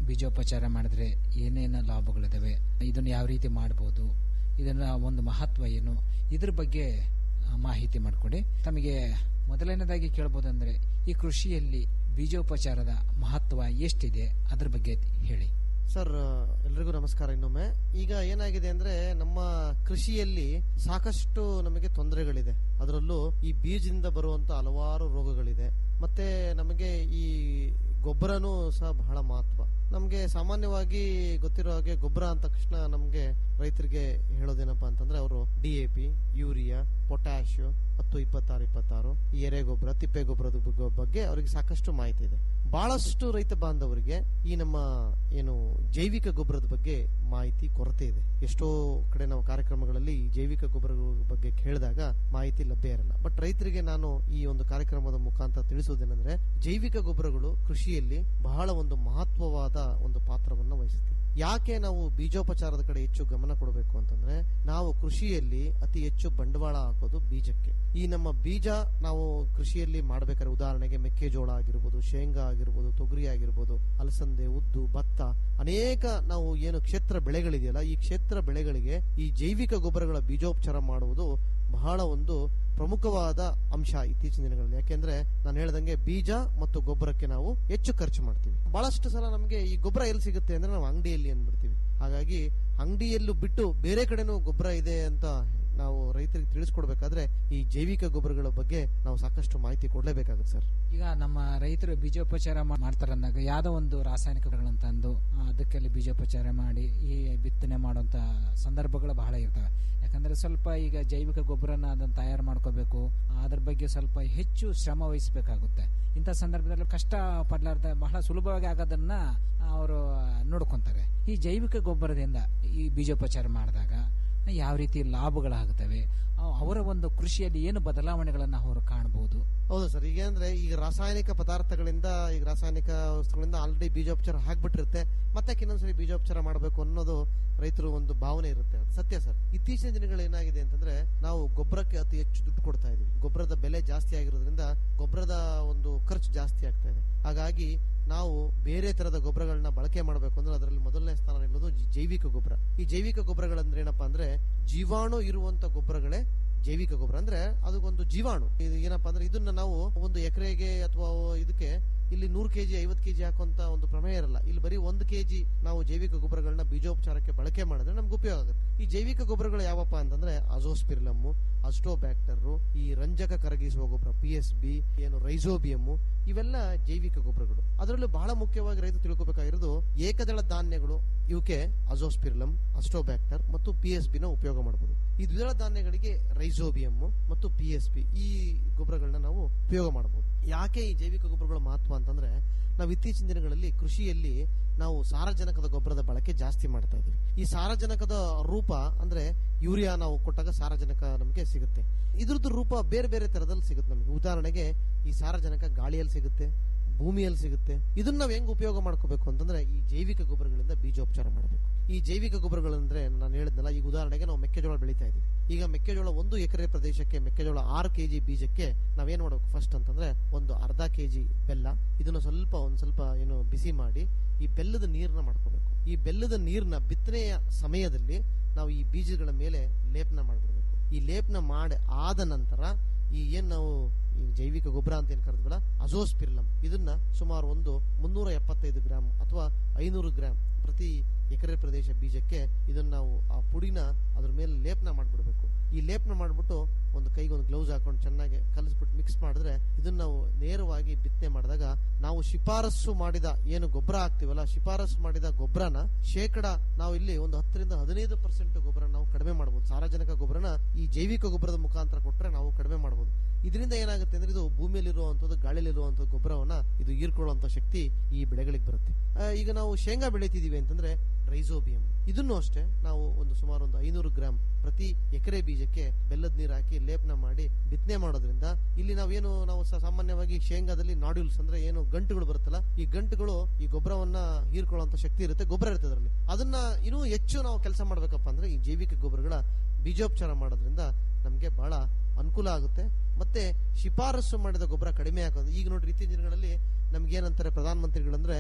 ಬೀಜೋಪಚಾರ ಮಾಡಿದ್ರೆ ಏನೇನು ಲಾಭಗಳಿದಾವೆ ಇದನ್ನು ಯಾವ ರೀತಿ ಮಾಡ್ಬೋದು ಇದನ್ನ ಒಂದು ಮಹತ್ವ ಏನು ಇದ್ರ ಬಗ್ಗೆ ಆ, ಮಾಹಿತಿ ಮಾಡಿಕೊಡಿ ತಮಗೆ ಮೊದಲನೇದಾಗಿ ಕೇಳ್ಬೋದಂದ್ರೆ ಈ ಕೃಷಿಯಲ್ಲಿ ಬೀಜೋಪಚಾರದ ಮಹತ್ವ ಎಷ್ಟಿದೆ ಅದ್ರ ಬಗ್ಗೆ ಹೇಳಿ ಸರ್ ಎಲ್ರಿಗೂ ನಮಸ್ಕಾರ ಇನ್ನೊಮ್ಮೆ ಈಗ ಏನಾಗಿದೆ ಅಂದ್ರೆ ನಮ್ಮ ಕೃಷಿಯಲ್ಲಿ ಸಾಕಷ್ಟು ನಮಗೆ ತೊಂದರೆಗಳಿದೆ ಅದರಲ್ಲೂ ಈ ಬೀಜದಿಂದ ಬರುವಂತ ಹಲವಾರು ರೋಗಗಳಿದೆ ಮತ್ತೆ ನಮಗೆ ಈ ಗೊಬ್ಬರನೂ ಸಹ ಬಹಳ ಮಹತ್ವ ನಮಗೆ ಸಾಮಾನ್ಯವಾಗಿ ಗೊತ್ತಿರೋ ಹಾಗೆ ಗೊಬ್ಬರ ಅಂದ ತಕ್ಷಣ ನಮಗೆ ರೈತರಿಗೆ ಹೇಳೋದೇನಪ್ಪಾ ಅಂತಂದ್ರೆ ಅವರು D A P urea potash ಹತ್ತು ಇಪ್ಪತ್ತಾರು ಇಪ್ಪತ್ತಾರು ಈ ಎರೆ ಗೊಬ್ಬರ ತಿಪ್ಪೆ ಗೊಬ್ಬರದ ಬಗ್- ಬಗ್ಗೆ ಅವರಿಗೆ ಸಾಕಷ್ಟು ಮಾಹಿತಿ ಇದೆ ಬಹಳಷ್ಟು ರೈತ ಬಾಂಧವರಿಗೆ ಈ ನಮ್ಮ ಏನು ಜೈವಿಕ ಗೊಬ್ಬರದ ಬಗ್ಗೆ ಮಾಹಿತಿ ಕೊರತೆ ಇದೆ ಎಷ್ಟೋ ಕಡೆ ನಾವು ಕಾರ್ಯಕ್ರಮಗಳಲ್ಲಿ ಈ ಜೈವಿಕ ಗೊಬ್ಬರಗಳ ಬಗ್ಗೆ ಕೇಳಿದಾಗ ಮಾಹಿತಿ ಲಭ್ಯ ಇರಲ್ಲ ಬಟ್ ರೈತರಿಗೆ ನಾನು ಈ ಒಂದು ಕಾರ್ಯಕ್ರಮದ ಮುಖಾಂತರ ತಿಳಿಸುವುದೇನೆಂದ್ರೆ ಜೈವಿಕ ಗೊಬ್ಬರಗಳು ಕೃಷಿಯಲ್ಲಿ ಬಹಳ ಒಂದು ಮಹತ್ವವಾದ ಒಂದು ಪಾತ್ರವನ್ನು ವಹಿಸುತ್ತೆ ಯಾಕೆ ನಾವು ಬೀಜೋಪಚಾರದ ಕಡೆ ಹೆಚ್ಚು ಗಮನ ಕೊಡಬೇಕು ಅಂತಂದ್ರೆ ನಾವು ಕೃಷಿಯಲ್ಲಿ ಅತಿ ಹೆಚ್ಚು ಬಂಡವಾಳ ಹಾಕೋದು ಬೀಜಕ್ಕೆ ಈ ನಮ್ಮ ಬೀಜ ನಾವು ಕೃಷಿಯಲ್ಲಿ ಮಾಡಬೇಕಾದ್ರೆ ಉದಾಹರಣೆಗೆ ಮೆಕ್ಕೆಜೋಳ ಆಗಿರ್ಬೋದು ಶೇಂಗಾ ಆಗಿರ್ಬೋದು ತೊಗರಿ ಆಗಿರ್ಬೋದು ಅಲಸಂದೆ ಉದ್ದು ಭತ್ತ ಅನೇಕ ನಾವು ಏನು ಕ್ಷೇತ್ರ ಬೆಳೆಗಳಿದೆಯಲ್ಲ ಈ ಕ್ಷೇತ್ರ ಬೆಳೆಗಳಿಗೆ ಈ ಜೈವಿಕ ಗೊಬ್ಬರಗಳ ಬೀಜೋಪಚಾರ ಮಾಡುವುದು ಬಹಳ ಒಂದು ಪ್ರಮುಖವಾದ ಅಂಶ ಇತ್ತೀಚಿನ ದಿನಗಳಲ್ಲಿ ಯಾಕೆಂದ್ರೆ ನಾನು ಹೇಳ್ದಂಗೆ ಬೀಜ ಮತ್ತು ಗೊಬ್ಬರಕ್ಕೆ ನಾವು ಹೆಚ್ಚು ಖರ್ಚು ಮಾಡ್ತೀವಿ ಬಹಳಷ್ಟು ಸಲ ನಮಗೆ ಈ ಗೊಬ್ಬರ ಎಲ್ಲಿ ಸಿಗುತ್ತೆ ಅಂದ್ರೆ ನಾವು ಅಂಗಡಿಯಲ್ಲಿ ಅಂದ್ಬಿಡ್ತೀವಿ ಹಾಗಾಗಿ ಅಂಗಡಿಯಲ್ಲೂ ಬಿಟ್ಟು ಬೇರೆ ಕಡೆನೂ ಗೊಬ್ಬರ ಇದೆ ಅಂತ ನಾವು ರೈತರಿಗೆ ತಿಳಿಸ್ಕೊಡ್ಬೇಕಾದ್ರೆ ಈ ಜೈವಿಕ ಗೊಬ್ಬರಗಳ ಬಗ್ಗೆ ನಾವು ಸಾಕಷ್ಟು ಮಾಹಿತಿ ಕೊಡ್ಲೇಬೇಕಾಗುತ್ತೆ ಸರ್ ಈಗ ನಮ್ಮ ರೈತರು ಬೀಜೋಪಚಾರ ಮಾ- ಮಾಡ್ತಾರೆ ಅಂದಾಗ ಯಾವ್ದೋ ಒಂದು ರಾಸಾಯನಿಕಗಳನ್ನ ತಂದು ಆ, ಅದಕ್ಕೆಲ್ಲ ಬೀಜೋಪಚಾರ ಮಾಡಿ ಈ ಬಿತ್ತನೆ ಮಾಡುವಂತ ಸಂದರ್ಭಗಳು ಬಹಳ ಇರ್ತವೆ ಯಾಕಂದ್ರೆ ಸ್ವಲ್ಪ ಈಗ ಜೈವಿಕ ಗೊಬ್ಬರನ ಅದನ್ನ ತಯಾರು ಮಾಡ್ಕೋಬೇಕು ಅದ್ರ ಬಗ್ಗೆ ಸ್ವಲ್ಪ ಹೆಚ್ಚು ಶ್ರಮ ವಹಿಸಬೇಕಾಗುತ್ತೆ ಇಂಥ ಸಂದರ್ಭದಲ್ಲಿ ಕಷ್ಟ ಪಡ್ಲಾರ್ದ ಬಹಳ ಸುಲಭವಾಗಿ ಆಗೋದನ್ನ ಅವರು ನೋಡ್ಕೊಂತಾರೆ ಈ ಜೈವಿಕ ಗೊಬ್ಬರದಿಂದ ಈ ಬೀಜೋಪಚಾರ ಮಾಡಿದಾಗ ಯಾವ ರೀತಿ ಲಾಭಗಳಾಗುತ್ತವೆ ಅವ್- ಅವರ ಒಂದು ಕೃಷಿಯಲ್ಲಿ ಏನು ಬದಲಾವಣೆಗಳನ್ನು ಅವರು ಕಾಣಬಹುದು ಹೌದು ಸರ್ ಈಗ ಅಂದ್ರೆ ಈಗ ರಾಸಾಯನಿಕ ಪದಾರ್ಥಗಳಿಂದ ಈಗ ರಾಸಾಯನಿಕ ವಸ್ತುಗಳಿಂದ ಆಲ್ರೆಡಿ ಬೀಜೋಪಚಾರ ಹಾಕ್ಬಿಟ್ಟಿರುತ್ತೆ ಮತ್ತೆ ಇನ್ನೊಂದ್ಸರಿ ಬೀಜೋಪಚಾರ ಮಾಡಬೇಕು ಅನ್ನೋದು ರೈತರು ಒಂದು ಭಾವನೆ ಇರುತ್ತೆ ಅದು ಸತ್ಯ ಸರ್ ಇತ್ತೀಚಿನ ದಿನಗಳು ಏನಾಗಿದೆ ಅಂತಂದ್ರೆ ನಾವು ಗೊಬ್ಬರಕ್ಕೆ ಅತಿ ಹೆಚ್ಚು ದುಡ್ಡು ಕೊಡ್ತಾ ಇದೀವಿ ಗೊಬ್ಬರದ ಬೆಲೆ ಜಾಸ್ತಿ ಆಗಿರೋದ್ರಿಂದ ಗೊಬ್ಬರದ ಒಂದು ಖರ್ಚು ಜಾಸ್ತಿ ಆಗ್ತಾ ಇದೆ ಹಾಗಾಗಿ ನಾವು ಬೇರೆ ತರದ ಗೊಬ್ಬರಗಳನ್ನ ಬಳಕೆ ಮಾಡಬೇಕು ಅಂದ್ರೆ ಅದರಲ್ಲಿ ಮೊದಲನೇ ಸ್ಥಾನ ನಿಲ್ಲೋದು ಜಿ- ಜೈವಿಕ ಗೊಬ್ಬರ ಈ ಜೈವಿಕ ಗೊಬ್ಬರಗಳಂದ್ರೆ ಏನಪ್ಪಾ ಅಂದ್ರೆ ಜೀವಾಣು ಇರುವಂತ ಗೊಬ್ಬರಗಳೇ ಜೈವಿಕ ಗೊಬ್ಬರ ಅಂದ್ರೆ ಅದಕ್ಕೊಂದು ಜೀವಾಣು ಇದು ಏನಪ್ಪಾ ಅಂದ್ರೆ ಇದನ್ನ ನಾವು ಒಂದು ಎಕರೆಗೆ ಅಥವಾ ಇದಕ್ಕೆ ಇಲ್ಲಿ ನೂರು ಕೆಜಿ ಐವತ್ತು ಕೆಜಿ ಹಾಕುವಂತ ಒಂದು ಪ್ರಮೇಯ ಇರಲ್ಲ ಇಲ್ಲಿ ಬರೀ ಒಂದು ಕೆಜಿ ನಾವು ಜೈವಿಕ ಗೊಬ್ಬರಗಳನ್ನ ಬೀಜೋಪಚಾರಕ್ಕೆ ಬಳಕೆ ಮಾಡಿದ್ರೆ ನಮ್ಗೆ ಉಪಯೋಗ ಆಗುತ್ತೆ ಈ ಜೈವಿಕ ಗೊಬ್ಬರಗಳು ಯಾವಪ್ಪ ಅಂತಂದ್ರೆ ಅಜೋಸ್ಪಿರ್ಲಮ್ ಅಸ್ಟೋಬ್ಯಾಕ್ಟರ್ ಈ ರಂಜಕ ಕರಗಿಸುವ ಗೊಬ್ಬರ ಪಿ ಎಸ್ ಬಿ ಏನು ರೈಸೋಬಿಯಮ್ ಇವೆಲ್ಲ ಜೈವಿಕ ಗೊಬ್ಬರಗಳು ಅದರಲ್ಲೂ ಬಹಳ ಮುಖ್ಯವಾಗಿ ರೈತ ತಿಳ್ಕೊಬೇಕಾಗಿರೋದು ಏಕದಳ ಧಾನ್ಯಗಳು ಇವಕ್ಕೆ ಅಜೋಸ್ಪಿರ್ಲಮ್ ಅಸ್ಟೋಬ್ಯಾಕ್ಟರ್ ಮತ್ತು ಪಿ ಎಸ್ ಬಿ ನ ಉಪಯೋಗ ಮಾಡಬಹುದು ಈ ದ್ವಿದಳ ಧಾನ್ಯಗಳಿಗೆ ರೈಸೋಬಿಯಮ್ ಮತ್ತು ಪಿ ಎಸ್ ಬಿ ಈ ಗೊಬ್ಬರಗಳನ್ನ ನಾವು ಉಪಯೋಗ ಮಾಡಬಹುದು ಯಾಕೆ ಈ ಜೈವಿಕ ಗೊಬ್ಬರಗಳ ಮಹತ್ವ ಅಂತಂದ್ರೆ ನಾವು ಇತ್ತೀಚಿನ ದಿನಗಳಲ್ಲಿ ಕೃಷಿಯಲ್ಲಿ ನಾವು ಸಾರಜನಕದ ಗೊಬ್ಬರದ ಬಳಕೆ ಜಾಸ್ತಿ ಮಾಡ್ತಾ ಇದೀವಿ ಈ ಸಾರಜನಕದ ರೂಪ ಅಂದ್ರೆ ಯೂರಿಯಾ ನಾವು ಕೊಟ್ಟಾಗ ಸಾರಜನಕ ನಮಗೆ ಸಿಗುತ್ತೆ ಇದ್ರದ್ದು ರೂಪ ಬೇರೆ ಬೇರೆ ತರದಲ್ಲಿ ಸಿಗುತ್ತೆ ನಮಗೆ ಉದಾಹರಣೆಗೆ ಈ ಸಾರಜನಕ ಗಾಳಿಯಲ್ಲಿ ಸಿಗುತ್ತೆ ಭೂಮಿಯಲ್ಲಿ ಸಿಗುತ್ತೆ ಇದನ್ನ ನಾವು ಹೆಂಗ್ ಉಪಯೋಗ ಮಾಡ್ಕೋಬೇಕು ಅಂತಂದ್ರೆ ಈ ಜೈವಿಕ ಗೊಬ್ಬರಗಳಿಂದ ಬೀಜೋಪಚಾರ ಮಾಡಬೇಕು ಈ ಜೈವಿಕ ಗೊಬ್ಬರಗಳಂದ್ರೆ ನಾನು ಹೇಳಿದ್ನಲ್ಲ ಈಗ ಉದಾಹರಣೆಗೆ ನಾವು ಮೆಕ್ಕೆಜೋಳ ಬೆಳೀತಾ ಇದೀವಿ ಈಗ ಮೆಕ್ಕೆಜೋಳ ಒಂದು ಎಕರೆ ಪ್ರದೇಶಕ್ಕೆ ಮೆಕ್ಕೆಜೋಳ ಆರು ಕೆಜಿ ಬೀಜಕ್ಕೆ ನಾವೇನ್ ಮಾಡ್ಬೇಕು ಫಸ್ಟ್ ಅಂತಂದ್ರೆ ಒಂದು ಅರ್ಧ ಕೆಜಿ ಬೆಲ್ಲ ಇದನ್ನ ಸ್ವಲ್ಪ ಒಂದ್ ಸ್ವಲ್ಪ ಏನು ಬಿಸಿ ಮಾಡಿ ಈ ಬೆಲ್ಲದ ನೀರನ್ನ ಮಾಡ್ಕೋಬೇಕು ಈ ಬೆಲ್ಲದ ನೀರನ್ನ ಬಿತ್ತನೆಯ ಸಮಯದಲ್ಲಿ ನಾವು ಈ ಬೀಜಗಳ ಮೇಲೆ ಲೇಪನ ಮಾಡ್ಬಿಡ್ಬೇಕು ಈ ಲೇಪನ ಮಾಡಿ ಆದ ನಂತರ ಈ ಏನ್ ನಾವು ಈ ಜೈವಿಕ ಗೊಬ್ಬರ ಅಂತ ಏನ್ ಕರೆದ್ವಲ್ಲ ಅಜೋಸ್ಪಿರ್ಲಮ್ ಇದನ್ನ ಸುಮಾರು ಒಂದು ಮುನ್ನೂರ ಎಪ್ಪತ್ತೈದು ಗ್ರಾಮ್ ಅಥವಾ ಐನೂರು ಗ್ರಾಮ್ ಪ್ರತಿ ಎಕರೆ ಪ್ರದೇಶ ಬೀಜಕ್ಕೆ ಇದನ್ನ ನಾವು ಆ ಪುಡಿನ ಅದ್ರ ಮೇಲೆ ಲೇಪನ ಮಾಡ್ಬಿಡ್ಬೇಕು ಈ ಲೇಪನ ಮಾಡ್ಬಿಟ್ಟು ಒಂದು ಕೈಗೆ ಒಂದು ಗ್ಲೌಸ್ ಹಾಕೊಂಡು ಚೆನ್ನಾಗಿ ಕಲಿಸ್ಬಿಟ್ಟು ಮಿಕ್ಸ್ ಮಾಡಿದ್ರೆ ಇದನ್ನ ನಾವು ನೇರವಾಗಿ ಬಿತ್ತನೆ ಮಾಡಿದಾಗ ನಾವು ಶಿಫಾರಸ್ಸು ಮಾಡಿದ ಏನು ಗೊಬ್ಬರ ಹಾಕ್ತಿವಲ್ಲ ಶಿಫಾರಸ್ಸು ಮಾಡಿದ ಗೊಬ್ಬರನ ಶೇಕಡ ನಾವು ಇಲ್ಲಿ ಒಂದು ಹತ್ತರಿಂದ ಹದಿನೈದು ಪರ್ಸೆಂಟ್ ಗೊಬ್ಬರ ನಾವು ಕಡಿಮೆ ಮಾಡಬಹುದು ಸಾರಜನಕ ಗೊಬ್ಬರನ ಈ ಜೈವಿಕ ಗೊಬ್ಬರದ ಮುಖಾಂತರ ಕೊಟ್ರೆ ನಾವು ಕಡಿಮೆ ಮಾಡಬಹುದು ಇದರಿಂದ ಏನಾಗುತ್ತೆ ಅಂದ್ರೆ ಇದು ಭೂಮಿಯಲ್ಲಿರುವಂತದ್ದು ಗಾಳಿಯಲ್ಲಿರುವಂತದ್ದು ಗೊಬ್ಬರವನ್ನ ಇದು ಹೀರ್ಕೊಳ್ಳುವಂತ ಶಕ್ತಿ ಈ ಬೆಳೆಗಳಿಗೆ ಬರುತ್ತೆ ಆ, ಈಗ ನಾವು ಶೇಂಗಾ ಬೆಳಿತಿದೀವಿ ಅಂತಂದ್ರೆ ರೈಸೋಬಿಯಂ ಇದನ್ನು ಅಷ್ಟೇ ನಾವು ಒಂದು ಸುಮಾರು ಒಂದು ಐನೂರು ಗ್ರಾಮ್ ಪ್ರತಿ ಎಕರೆ ಬೀಜಕ್ಕೆ ಬೆಲ್ಲದ ನೀರು ಹಾಕಿ ಲೇಪನ ಮಾಡಿ ಬಿತ್ತನೆ ಮಾಡೋದ್ರಿಂದ ಇಲ್ಲಿ ನಾವೇನು ನಾವು ಸ- ಸಾಮಾನ್ಯವಾಗಿ ಶೇಂಗಾದಲ್ಲಿ ನಾಡ್ಯೂಲ್ಸ್ ಅಂದ್ರೆ ಏನು ಗಂಟುಗಳು ಬರುತ್ತಲ್ಲ ಈ ಗಂಟುಗಳು ಈ ಗೊಬ್ಬರವನ್ನ ಹೀರ್ಕೊಳ್ಳುವಂತ ಶಕ್ತಿ ಇರುತ್ತೆ ಗೊಬ್ಬರ ಇರುತ್ತೆ ಅದರಲ್ಲಿ ಅದನ್ನ ಇನ್ನೂ ಹೆಚ್ಚು ನಾವು ಕೆಲಸ ಮಾಡ್ಬೇಕಪ್ಪ ಅಂದ್ರೆ ಈ ಜೈವಿಕ ಗೊಬ್ಬರಗಳ ಬೀಜೋಪಚಾರ ಮಾಡೋದ್ರಿಂದ ನಮಗೆ ಬಹಳ ಅನುಕೂಲ ಆಗುತ್ತೆ ಮತ್ತೆ ಶಿಫಾರಸು ಮಾಡಿದ ಗೊಬ್ಬರ ಕಡಿಮೆ ಆಗೋದು ಈಗ ನೋಡ್ರಿ ಇತ್ತೀಚಿನ ದಿನಗಳಲ್ಲಿ ನಮ್ಗೆ ಏನಂತಾರೆ ಪ್ರಧಾನಮಂತ್ರಿಗಳಂದ್ರೆ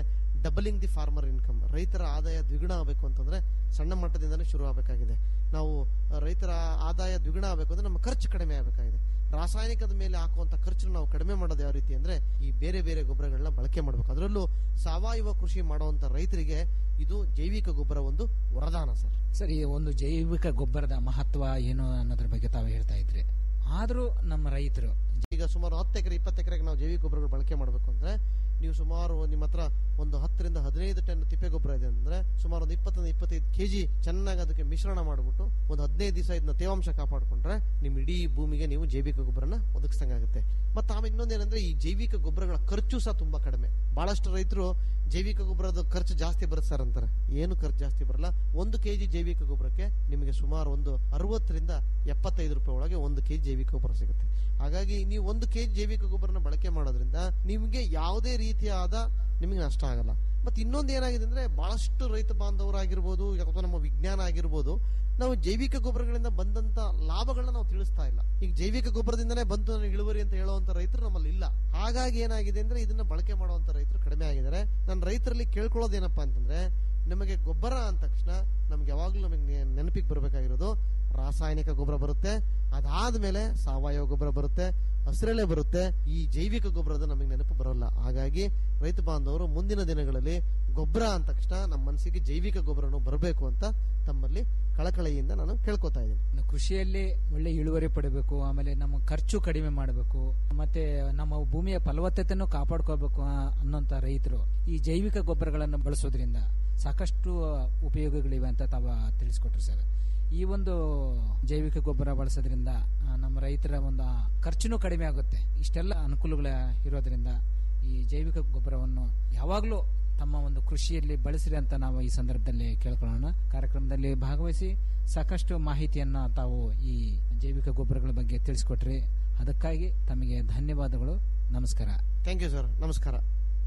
ಡಬಲಿಂಗ್ ದಿ ಫಾರ್ಮರ್ ಇನ್ಕಮ್ ರೈತರ ಆದಾಯ ದ್ವಿಗುಣ ಆಗಬೇಕು ಅಂತಂದ್ರೆ ಸಣ್ಣ ಮಟ್ಟದಿಂದನೇ ಶುರು ಆಗಬೇಕಾಗಿದೆ ನಾವು ಆ, ರೈತರ ಆದಾಯ ದ್ವಿಗುಣ ಆಗಬೇಕು ಅಂದ್ರೆ ನಮ್ಮ ಖರ್ಚು ಕಡಿಮೆ ಆಗಬೇಕಾಗಿದೆ ರಾಸಾಯನಿಕದ ಮೇಲೆ ಹಾಕುವಂತ ಖರ್ಚು ನಾವು ಕಡಿಮೆ ಮಾಡೋದು ಯಾವ ರೀತಿ ಅಂದ್ರೆ ಈ ಬೇರೆ ಬೇರೆ ಗೊಬ್ಬರಗಳನ್ನ ಬಳಕೆ ಮಾಡಬೇಕು ಅದರಲ್ಲೂ ಸಾವಯವ ಕೃಷಿ ಮಾಡುವಂತ ರೈತರಿಗೆ ಇದು ಜೈವಿಕ ಗೊಬ್ಬರ ಒಂದು ವರದಾನ ಸರ್ ಸರ್ ಈ ಒಂದು ಜೈವಿಕ ಗೊಬ್ಬರದ ಮಹತ್ವ ಏನು ಅನ್ನೋದ್ರ ಬಗ್ಗೆ ತಾವು ಹೇಳ್ತಾ ಇದ್ರಿ ಆದರೂ ನಮ್ಮ ರೈತರು ಈಗ ಸುಮಾರು ಹತ್ತು ಎಕರೆ ಇಪ್ಪತ್ತು ಎಕರೆಗೆ ನಾವು ಜೈವಿಕ ಗೊಬ್ಬರಗಳು ಬಳಕೆ ಮಾಡಬೇಕು ಅಂದ್ರೆ ನೀವು ಸುಮಾರು ನಿಮ್ಮ ಹತ್ರ ಒಂದು ಹತ್ತರಿಂದ ಹದಿನೈದು ಟನ್ ತಿಪ್ಪೆ ಗೊಬ್ಬರ ಇದೆ ಅಂದ್ರೆ ಸುಮಾರು ಒಂದು ಇಪ್ಪತ್ತರಿಂದ ಇಪ್ಪತ್ತೈದು ಕೆಜಿ ಚೆನ್ನಾಗಿ ಅದಕ್ಕೆ ಮಿಶ್ರಣ ಮಾಡಿಬಿಟ್ಟು ಒಂದು ಹದಿನೈದು ದಿವಸ ಇದನ್ನ ತೇವಾಂಶ ಕಾಪಾಡಿಕೊಂಡ್ರೆ ನಿಮ್ ಇಡೀ ಭೂಮಿಗೆ ನೀವು ಜೈವಿಕ ಗೊಬ್ಬರನ ಒದಗಿಸ್ದಂಗಾಗುತ್ತೆ ಮತ್ತೆ ಆಮೇಲೆ ಇನ್ನೊಂದೇನಂದ್ರೆ ಈ ಜೈವಿಕ ಗೊಬ್ಬರಗಳ ಖರ್ಚು ಸಹ ತುಂಬಾ ಕಡಿಮೆ ಬಹಳಷ್ಟು ರೈತರು ಜೈವಿಕ ಗೊಬ್ಬರದ ಖರ್ಚು ಜಾಸ್ತಿ ಬರುತ್ತೆ ಸರ್ ಅಂತಾರೆ ಏನು ಖರ್ಚು ಜಾಸ್ತಿ ಬರಲ್ಲ ಒಂದು ಕೆಜಿ ಜೈವಿಕ ಗೊಬ್ಬರಕ್ಕೆ ನಿಮಗೆ ಸುಮಾರು ಒಂದು ಅರವತ್ತರಿಂದ ಎಪ್ಪತ್ತೈದು ರೂಪಾಯಿ ಒಳಗೆ ಒಂದು ಕೆಜಿ ಜೈವಿಕ ಗೊಬ್ಬರ ಸಿಗುತ್ತೆ ಹಾಗಾಗಿ ನೀವು ಒಂದು ಕೆಜಿ ಜೈವಿಕ ಗೊಬ್ಬರನ ಬಳಕೆ ಮಾಡೋದ್ರಿಂದ ನಿಮಗೆ ಯಾವುದೇ ರೀತಿಯಾದ ನಿಮಗೆ ನಷ್ಟ ಆಗಲ್ಲ ಮತ್ತೆ ಇನ್ನೊಂದು ಏನಾಗಿದೆ ಅಂದ್ರೆ ಬಹಳಷ್ಟು ರೈತ ಬಾಂಧವರಾಗಿರ್ಬೋದು ಅಥವಾ ನಮ್ಮ ವಿಜ್ಞಾನ ಆಗಿರ್ಬೋದು ನಾವು ಜೈವಿಕ ಗೊಬ್ಬರಗಳಿಂದ ಬಂದಂತ ಲಾಭಗಳನ್ನ ನಾವು ತಿಳಿಸ್ತಾ ಇಲ್ಲ ಈಗ ಜೈವಿಕ ಗೊಬ್ಬರದಿಂದನೇ ಬಂತು ನನಗೆ ಇಳುವರಿ ಅಂತ ಹೇಳುವಂತ ರೈತರು ನಮ್ಮಲ್ಲಿ ಇಲ್ಲ ಹಾಗಾಗಿ ಏನಾಗಿದೆ ಅಂದ್ರೆ ಇದನ್ನ ಬಳಕೆ ಮಾಡುವಂತ ರೈತರು ಕಡಿಮೆ ಆಗಿದ್ದಾರೆ ನಾನು ರೈತರಲ್ಲಿ ಕೇಳ್ಕೊಳ್ಳೋದೇನಪ್ಪಾ ಅಂತಂದ್ರೆ ನಮಗೆ ಗೊಬ್ಬರ ಅಂದ ತಕ್ಷಣ ನಮ್ಗೆ ಯಾವಾಗ್ಲೂ ನಮಗೆ ನೆ- ನೆನಪಿಗೆ ಬರಬೇಕಾಗಿರೋದು ರಾಸಾಯನಿಕ ಗೊಬ್ಬರ ಬರುತ್ತೆ ಅದಾದ್ಮೇಲೆ ಸಾವಯವ ಗೊಬ್ಬರ ಬರುತ್ತೆ ಹಸಿರೆಲೆ ಬರುತ್ತೆ ಈ ಜೈವಿಕ ಗೊಬ್ಬರದ ನಮಗೆ ನೆನಪು ಬರೋಲ್ಲ ಹಾಗಾಗಿ ರೈತ ಬಾಂಧವರು ಮುಂದಿನ ದಿನಗಳಲ್ಲಿ ಗೊಬ್ಬರ ಅಂದ ತಕ್ಷಣ ನಮ್ಮ ಮನಸ್ಸಿಗೆ ಜೈವಿಕ ಗೊಬ್ಬರನು ಬರಬೇಕು ಅಂತ ತಮ್ಮಲ್ಲಿ ಕಳಕಳಿಯಿಂದ ನಾನು ಕೇಳ್ಕೊತಾ ಇದ್ದೀನಿ ಇನ್ನು ಕೃಷಿಯಲ್ಲಿ ಒಳ್ಳೆ ಇಳುವರಿ ಪಡಿಬೇಕು ಆಮೇಲೆ ನಮ್ಮ ಖರ್ಚು ಕಡಿಮೆ ಮಾಡಬೇಕು ಮತ್ತೆ ನಮ್ಮ ಭೂಮಿಯ ಫಲವತ್ತತೆಯನ್ನು ಕಾಪಾಡ್ಕೋಬೇಕು ಆ- ಅನ್ನೋಂಥ ರೈತರು ಈ ಜೈವಿಕ ಗೊಬ್ಬರಗಳನ್ನು ಬಳಸೋದ್ರಿಂದ ಸಾಕಷ್ಟು ಉಪಯೋಗಗಳಿವೆ ಅಂತ ತಾವ ತಿಳಿಸ್ಕೊಟ್ರು ಸರ್ ಈ ಒಂದು ಜೈವಿಕ ಗೊಬ್ಬರ ಬಳಸೋದ್ರಿಂದ ಆ, ನಮ್ಮ ರೈತರ ಒಂದು ಖರ್ಚುನೂ ಕಡಿಮೆ ಆಗುತ್ತೆ ಇಷ್ಟೆಲ್ಲ ಅನುಕೂಲಗಳ ಇರೋದ್ರಿಂದ ಈ ಜೈವಿಕ ಗೊಬ್ಬರವನ್ನು ಯಾವಾಗಲೂ ತಮ್ಮ ಒಂದು ಕೃಷಿಯಲ್ಲಿ ಬಳಸಿರಿ ಅಂತ ನಾವು ಈ ಸಂದರ್ಭದಲ್ಲಿ ಕೇಳ್ಕೊಳ್ಳೋಣ ಕಾರ್ಯಕ್ರಮದಲ್ಲಿ ಭಾಗವಹಿಸಿ ಸಾಕಷ್ಟು ಮಾಹಿತಿಯನ್ನ ತಾವು ಈ ಜೈವಿಕ ಗೊಬ್ಬರಗಳ ಬಗ್ಗೆ ತಿಳಿಸ್ಕೊಟ್ರಿ ಅದಕ್ಕಾಗಿ ತಮಗೆ ಧನ್ಯವಾದಗಳು ನಮಸ್ಕಾರ ಥ್ಯಾಂಕ್ ಯು ಸರ್ ನಮಸ್ಕಾರ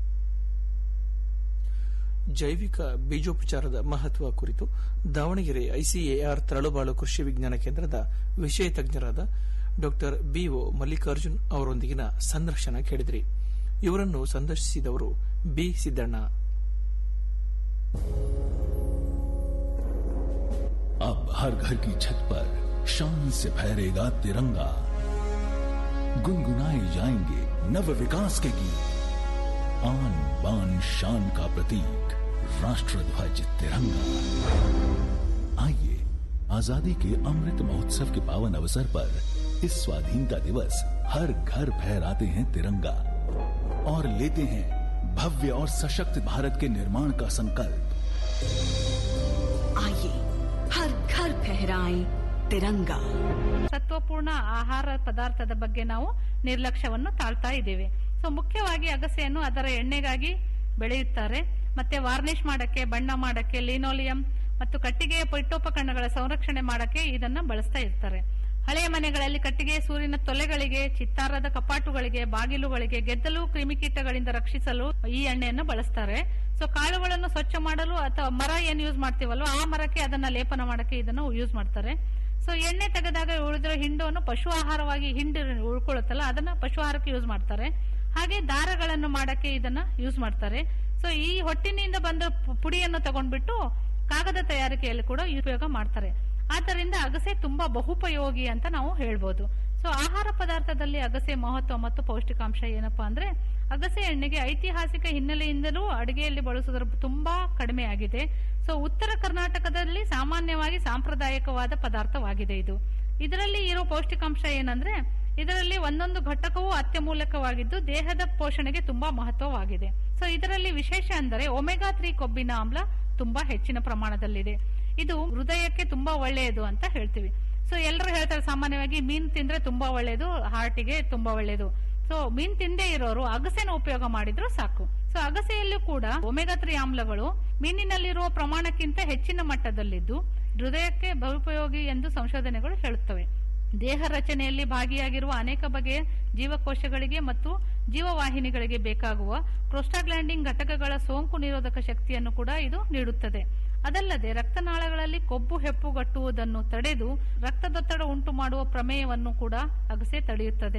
ಜೈವಿಕ ಬೀಜೋಪಚಾರದ ಮಹತ್ವ ಕುರಿತು ದಾವಣಗೆರೆ ಐಸಿಎಆರ್ ತರಳುಬಾಳು ಕೃಷಿ ವಿಜ್ಞಾನ ಕೇಂದ್ರದ ವಿಷಯ ತಜ್ಞರಾದ ಡಾಕ್ಟರ್ ಬಿಒ ಮಲ್ಲಿಕಾರ್ಜುನ್ ಅವರೊಂದಿಗಿನ ಸಂದರ್ಶನ ಕೇಳಿದ್ರಿ ಇವರನ್ನು ಸಂದರ್ಶಿಸಿದವರು ಬಿ ಸಿದ್ದಣ್ಣ अब हर घर की छत पर शान से फहरेगा तिरंगा गुनगुनाए जाएंगे नव विकास के गीत आन बान शान का प्रतीक राष्ट्र ध्वज तिरंगा आइए आजादी के अमृत महोत्सव के पावन अवसर पर इस स्वाधीनता दिवस हर घर फहराते हैं तिरंगा और लेते हैं भव्य और सशक्त भारत के निर्माण का संकल्प आइए हर घर फहराएं तिरंगा ಸತ್ವಪೂರ್ಣ ಆಹಾರ ಪದಾರ್ಥದ ಬಗ್ಗೆ ನಾವು ನಿರ್ಲಕ್ಷ್ಯವನ್ನು ತಾಳ್ತಾ ಇದ್ದೇವೆ ಸೊ ಮುಖ್ಯವಾಗಿ ಅಗಸೆಯನ್ನು ಅದರ ಎಣ್ಣೆಗಾಗಿ ಬೆಳೆಯುತ್ತಾರೆ ಮತ್ತೆ ವಾರ್ನಿಷ್ ಮಾಡಕ್ಕೆ ಬಣ್ಣ ಮಾಡಕ್ಕೆ ಲಿನೋಲಿಯಂ ಮತ್ತು ಕಟ್ಟಿಗೆಯ ಪೀಠೋಪಕರಣಗಳ ಸಂರಕ್ಷಣೆ ಮಾಡಕ್ಕೆ ಇದನ್ನ ಬಳಸ್ತಾ ಇರ್ತಾರೆ ಹಳೆಯ ಮನೆಗಳಲ್ಲಿ ಕಟ್ಟಿಗೆ ಸೂರ್ಯನ ತೊಲೆಗಳಿಗೆ ಚಿತ್ತಾರದ ಕಪಾಟುಗಳಿಗೆ ಬಾಗಿಲುಗಳಿಗೆ ಗೆದ್ದಲು ಕ್ರಿಮಿಕೀಟಗಳಿಂದ ರಕ್ಷಿಸಲು ಈ ಎಣ್ಣೆಯನ್ನು ಬಳಸ್ತಾರೆ ಸೊ ಕಾಳುಗಳನ್ನು ಸ್ವಚ್ಛ ಮಾಡಲು ಅಥವಾ ಮರ ಏನ್ ಯೂಸ್ ಮಾಡ್ತೀವಲ್ವ ಆ ಮರಕ್ಕೆ ಅದನ್ನ ಲೇಪನ ಮಾಡಕ್ಕೆ ಇದನ್ನು ಯೂಸ್ ಮಾಡ್ತಾರೆ ಸೊ ಎಣ್ಣೆ ತೆಗೆದಾಗ ಉಳಿದಿರೋ ಹಿಂಡನ್ನು ಪಶು ಆಹಾರವಾಗಿ ಹಿಂಡು ಉಳ್ಕೊಳ್ಳುತ್ತಲ್ಲ ಅದನ್ನ ಪಶು ಆಹಾರಕ್ಕೆ ಯೂಸ್ ಮಾಡ್ತಾರೆ ಹಾಗೆ ದಾರಗಳನ್ನು ಮಾಡಕ್ಕೆ ಇದನ್ನ ಯೂಸ್ ಮಾಡ್ತಾರೆ ಸೊ ಈ ಹೊಟ್ಟಿನಿಂದ ಬಂದ ಪು- ಪುಡಿಯನ್ನು ತಗೊಂಡ್ಬಿಟ್ಟು ಕಾಗದ ತಯಾರಿಕೆಯಲ್ಲಿ ಕೂಡ ಉಪಯೋಗ ಮಾಡ್ತಾರೆ ಆದ್ದರಿಂದ ಅಗಸೆ ತುಂಬಾ ಬಹುಪಯೋಗಿ ಅಂತ ನಾವು ಹೇಳ್ಬೋದು ಸೊ ಆಹಾರ ಪದಾರ್ಥದಲ್ಲಿ ಅಗಸೆ ಮಹತ್ವ ಮತ್ತು ಪೌಷ್ಟಿಕಾಂಶ ಏನಪ್ಪಾ ಅಂದ್ರೆ ಅಗಸೆ ಎಣ್ಣೆಗೆ ಐತಿಹಾಸಿಕ ಹಿನ್ನೆಲೆಯಿಂದಲೂ ಅಡಿಗೆಯಲ್ಲಿ ಬಳಸುವುದರ ತುಂಬಾ ಕಡಿಮೆ ಆಗಿದೆ ಸೊ ಉತ್ತರ ಕರ್ನಾಟಕದಲ್ಲಿ ಸಾಮಾನ್ಯವಾಗಿ ಸಾಂಪ್ರದಾಯಿಕವಾದ ಪದಾರ್ಥವಾಗಿದೆ ಇದು ಇದರಲ್ಲಿ ಇರೋ ಪೌಷ್ಟಿಕಾಂಶ ಏನಂದ್ರೆ ಇದರಲ್ಲಿ ಒಂದೊಂದು ಘಟಕವೂ ಅತ್ಯಮೂಲಕವಾಗಿದ್ದು ದೇಹದ ಪೋಷಣೆಗೆ ತುಂಬಾ ಮಹತ್ವವಾಗಿದೆ ಸೊ ಇದರಲ್ಲಿ ವಿಶೇಷ ಅಂದರೆ ಒಮೆಗಾ ತ್ರೀ ಕೊಬ್ಬಿನ ಆಮ್ಲ ತುಂಬಾ ಹೆಚ್ಚಿನ ಪ್ರಮಾಣದಲ್ಲಿದೆ ಇದು ಹೃದಯಕ್ಕೆ ತುಂಬಾ ಒಳ್ಳೆಯದು ಅಂತ ಹೇಳ್ತೀವಿ ಸೊ ಎಲ್ಲರೂ ಹೇಳ್ತಾರೆ ಸಾಮಾನ್ಯವಾಗಿ ಮೀನ್ ತಿಂದ್ರೆ ತುಂಬಾ ಒಳ್ಳೆಯದು ಹಾರ್ಟಿಗೆ ತುಂಬಾ ಒಳ್ಳೆಯದು ಸೊ ಮೀನ್ ತಿಂದೇ ಇರೋರು ಅಗಸೆನ ಉಪಯೋಗ ಮಾಡಿದ್ರು ಸಾಕು ಸೊ ಅಗಸೆಯಲ್ಲೂ ಕೂಡ ಒಮೆಗಾ ತ್ರೀ ಆಮ್ಲಗಳು ಮೀನಿನಲ್ಲಿರುವ ಪ್ರಮಾಣಕ್ಕಿಂತ ಹೆಚ್ಚಿನ ಮಟ್ಟದಲ್ಲಿದ್ದು ಹೃದಯಕ್ಕೆ ಬಹುಪಯೋಗಿ ಎಂದು ಸಂಶೋಧನೆಗಳು ಹೇಳುತ್ತವೆ ದೇಹ ರಚನೆಯಲ್ಲಿ ಭಾಗಿಯಾಗಿರುವ ಅನೇಕ ಬಗೆಯ ಜೀವಕೋಶಗಳಿಗೆ ಮತ್ತು ಜೀವವಾಹಿನಿಗಳಿಗೆ ಬೇಕಾಗುವ ಪ್ರೋಸ್ಟಾಗ್ಲ್ಯಾಂಡಿಂಗ್ ಘಟಕಗಳ ಸೋಂಕು ನಿರೋಧಕ ಶಕ್ತಿಯನ್ನು ಕೂಡ ಇದು ನೀಡುತ್ತದೆ ಅದಲ್ಲದೆ ರಕ್ತನಾಳಗಳಲ್ಲಿ ಕೊಬ್ಬು ಹೆಪ್ಪುಗಟ್ಟುವುದನ್ನು ತಡೆದು ರಕ್ತದೊತ್ತಡ ಉಂಟು ಮಾಡುವ ಪ್ರಮೇಯವನ್ನು ಕೂಡ ಅಗಸೆ ತಡೆಯುತ್ತದೆ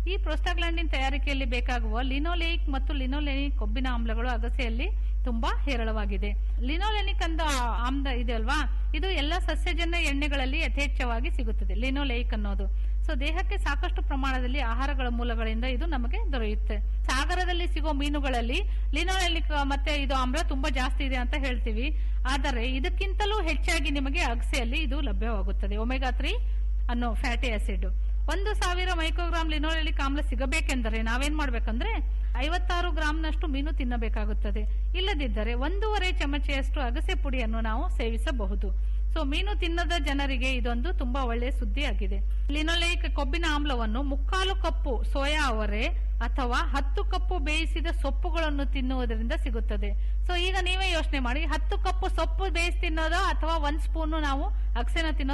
ಈ ಪ್ರೋಸ್ಟಾಗ್ಲಾಂಡಿನ್ ತಯಾರಿಕೆಯಲ್ಲಿ ಬೇಕಾಗುವ ಲಿನೋಲೇಯಿಕ್ ಮತ್ತು ಲಿನೋಲೆನಿಕ್ ಕೊಬ್ಬಿನ ಆಮ್ಲಗಳು ಅಗಸೆಯಲ್ಲಿ ತುಂಬಾ ಹೇರಳವಾಗಿದೆ ಲಿನೋಲೆನಿಕ್ ಅಂದ ಆಮ್ಲ ಇದೆ ಅಲ್ವಾ ಇದು ಎಲ್ಲ ಸಸ್ಯಜನ್ಯ ಎಣ್ಣೆಗಳಲ್ಲಿ ಯಥೇಚ್ಛವಾಗಿ ಸಿಗುತ್ತದೆ ಲಿನೋಲೇಯಿಕ್ ಅನ್ನೋದು ಸೊ ದೇಹಕ್ಕೆ ಸಾಕಷ್ಟು ಪ್ರಮಾಣದಲ್ಲಿ ಆಹಾರಗಳ ಮೂಲಗಳಿಂದ ಇದು ನಮಗೆ ದೊರೆಯುತ್ತೆ ಸಾಗರದಲ್ಲಿ ಸಿಗೋ ಮೀನುಗಳಲ್ಲಿ ಲಿನೋಲೆನಿಕ್ ಮತ್ತೆ ಇದು ಆಮ್ಲ ತುಂಬಾ ಜಾಸ್ತಿ ಇದೆ ಅಂತ ಹೇಳ್ತೀವಿ ಆದರೆ ಇದಕ್ಕಿಂತಲೂ ಹೆಚ್ಚಾಗಿ ನಿಮಗೆ ಅಗಸೆಯಲ್ಲಿ ಇದು ಲಭ್ಯವಾಗುತ್ತದೆ ಒಮೆಗಾ ತ್ರೀ ಅನ್ನೋ ಫ್ಯಾಟಿ ಆಸಿಡ್ ಒಂದು ಸಾವಿರ ಮೈಕ್ರೋಗ್ರಾಮ್ ಲಿನೋಲೆನಿಕ್ ಆಮ್ಲ ಸಿಗಬೇಕೆಂದರೆ ನಾವೇನ್ ಮಾಡ್ಬೇಕಂದ್ರೆ ಐವತ್ತಾರು ಗ್ರಾಂನಷ್ಟು ಮೀನು ತಿನ್ನಬೇಕಾಗುತ್ತದೆ ಇಲ್ಲದಿದ್ದರೆ ಒಂದೂವರೆ ಚಮಚೆಯಷ್ಟು ಅಗಸೆ ಪುಡಿಯನ್ನು ನಾವು ಸೇವಿಸಬಹುದು ಸೊ ಮೀನು ತಿನ್ನದ ಜನರಿಗೆ ಇದೊಂದು ತುಂಬಾ ಒಳ್ಳೆಯ ಸುದ್ದಿ ಆಗಿದೆ ಲಿನೋಲೇಕ್ ಕೊಬ್ಬಿನ ಆಮ್ಲವನ್ನು ಮುಕ್ಕಾಲು ಕಪ್ಪು ಸೋಯಾ ಅವರೆ ಅಥವಾ ಹತ್ತು ಕಪ್ಪು ಬೇಯಿಸಿದ ಸೊಪ್ಪುಗಳನ್ನು ತಿನ್ನುವುದರಿಂದ ಸಿಗುತ್ತದೆ ಸೊ ಈಗ ನೀವೇ ಯೋಚನೆ ಮಾಡಿ ಹತ್ತು ಕಪ್ಪು ಸೊಪ್ಪು ಬೇಯಿಸಿ ತಿನ್ನೋದೋ ಅಥವಾ ಒಂದ್ ಸ್ಪೂನ್ ನಾವು ಅಗಸೆನ ತಿನ್ನೋದು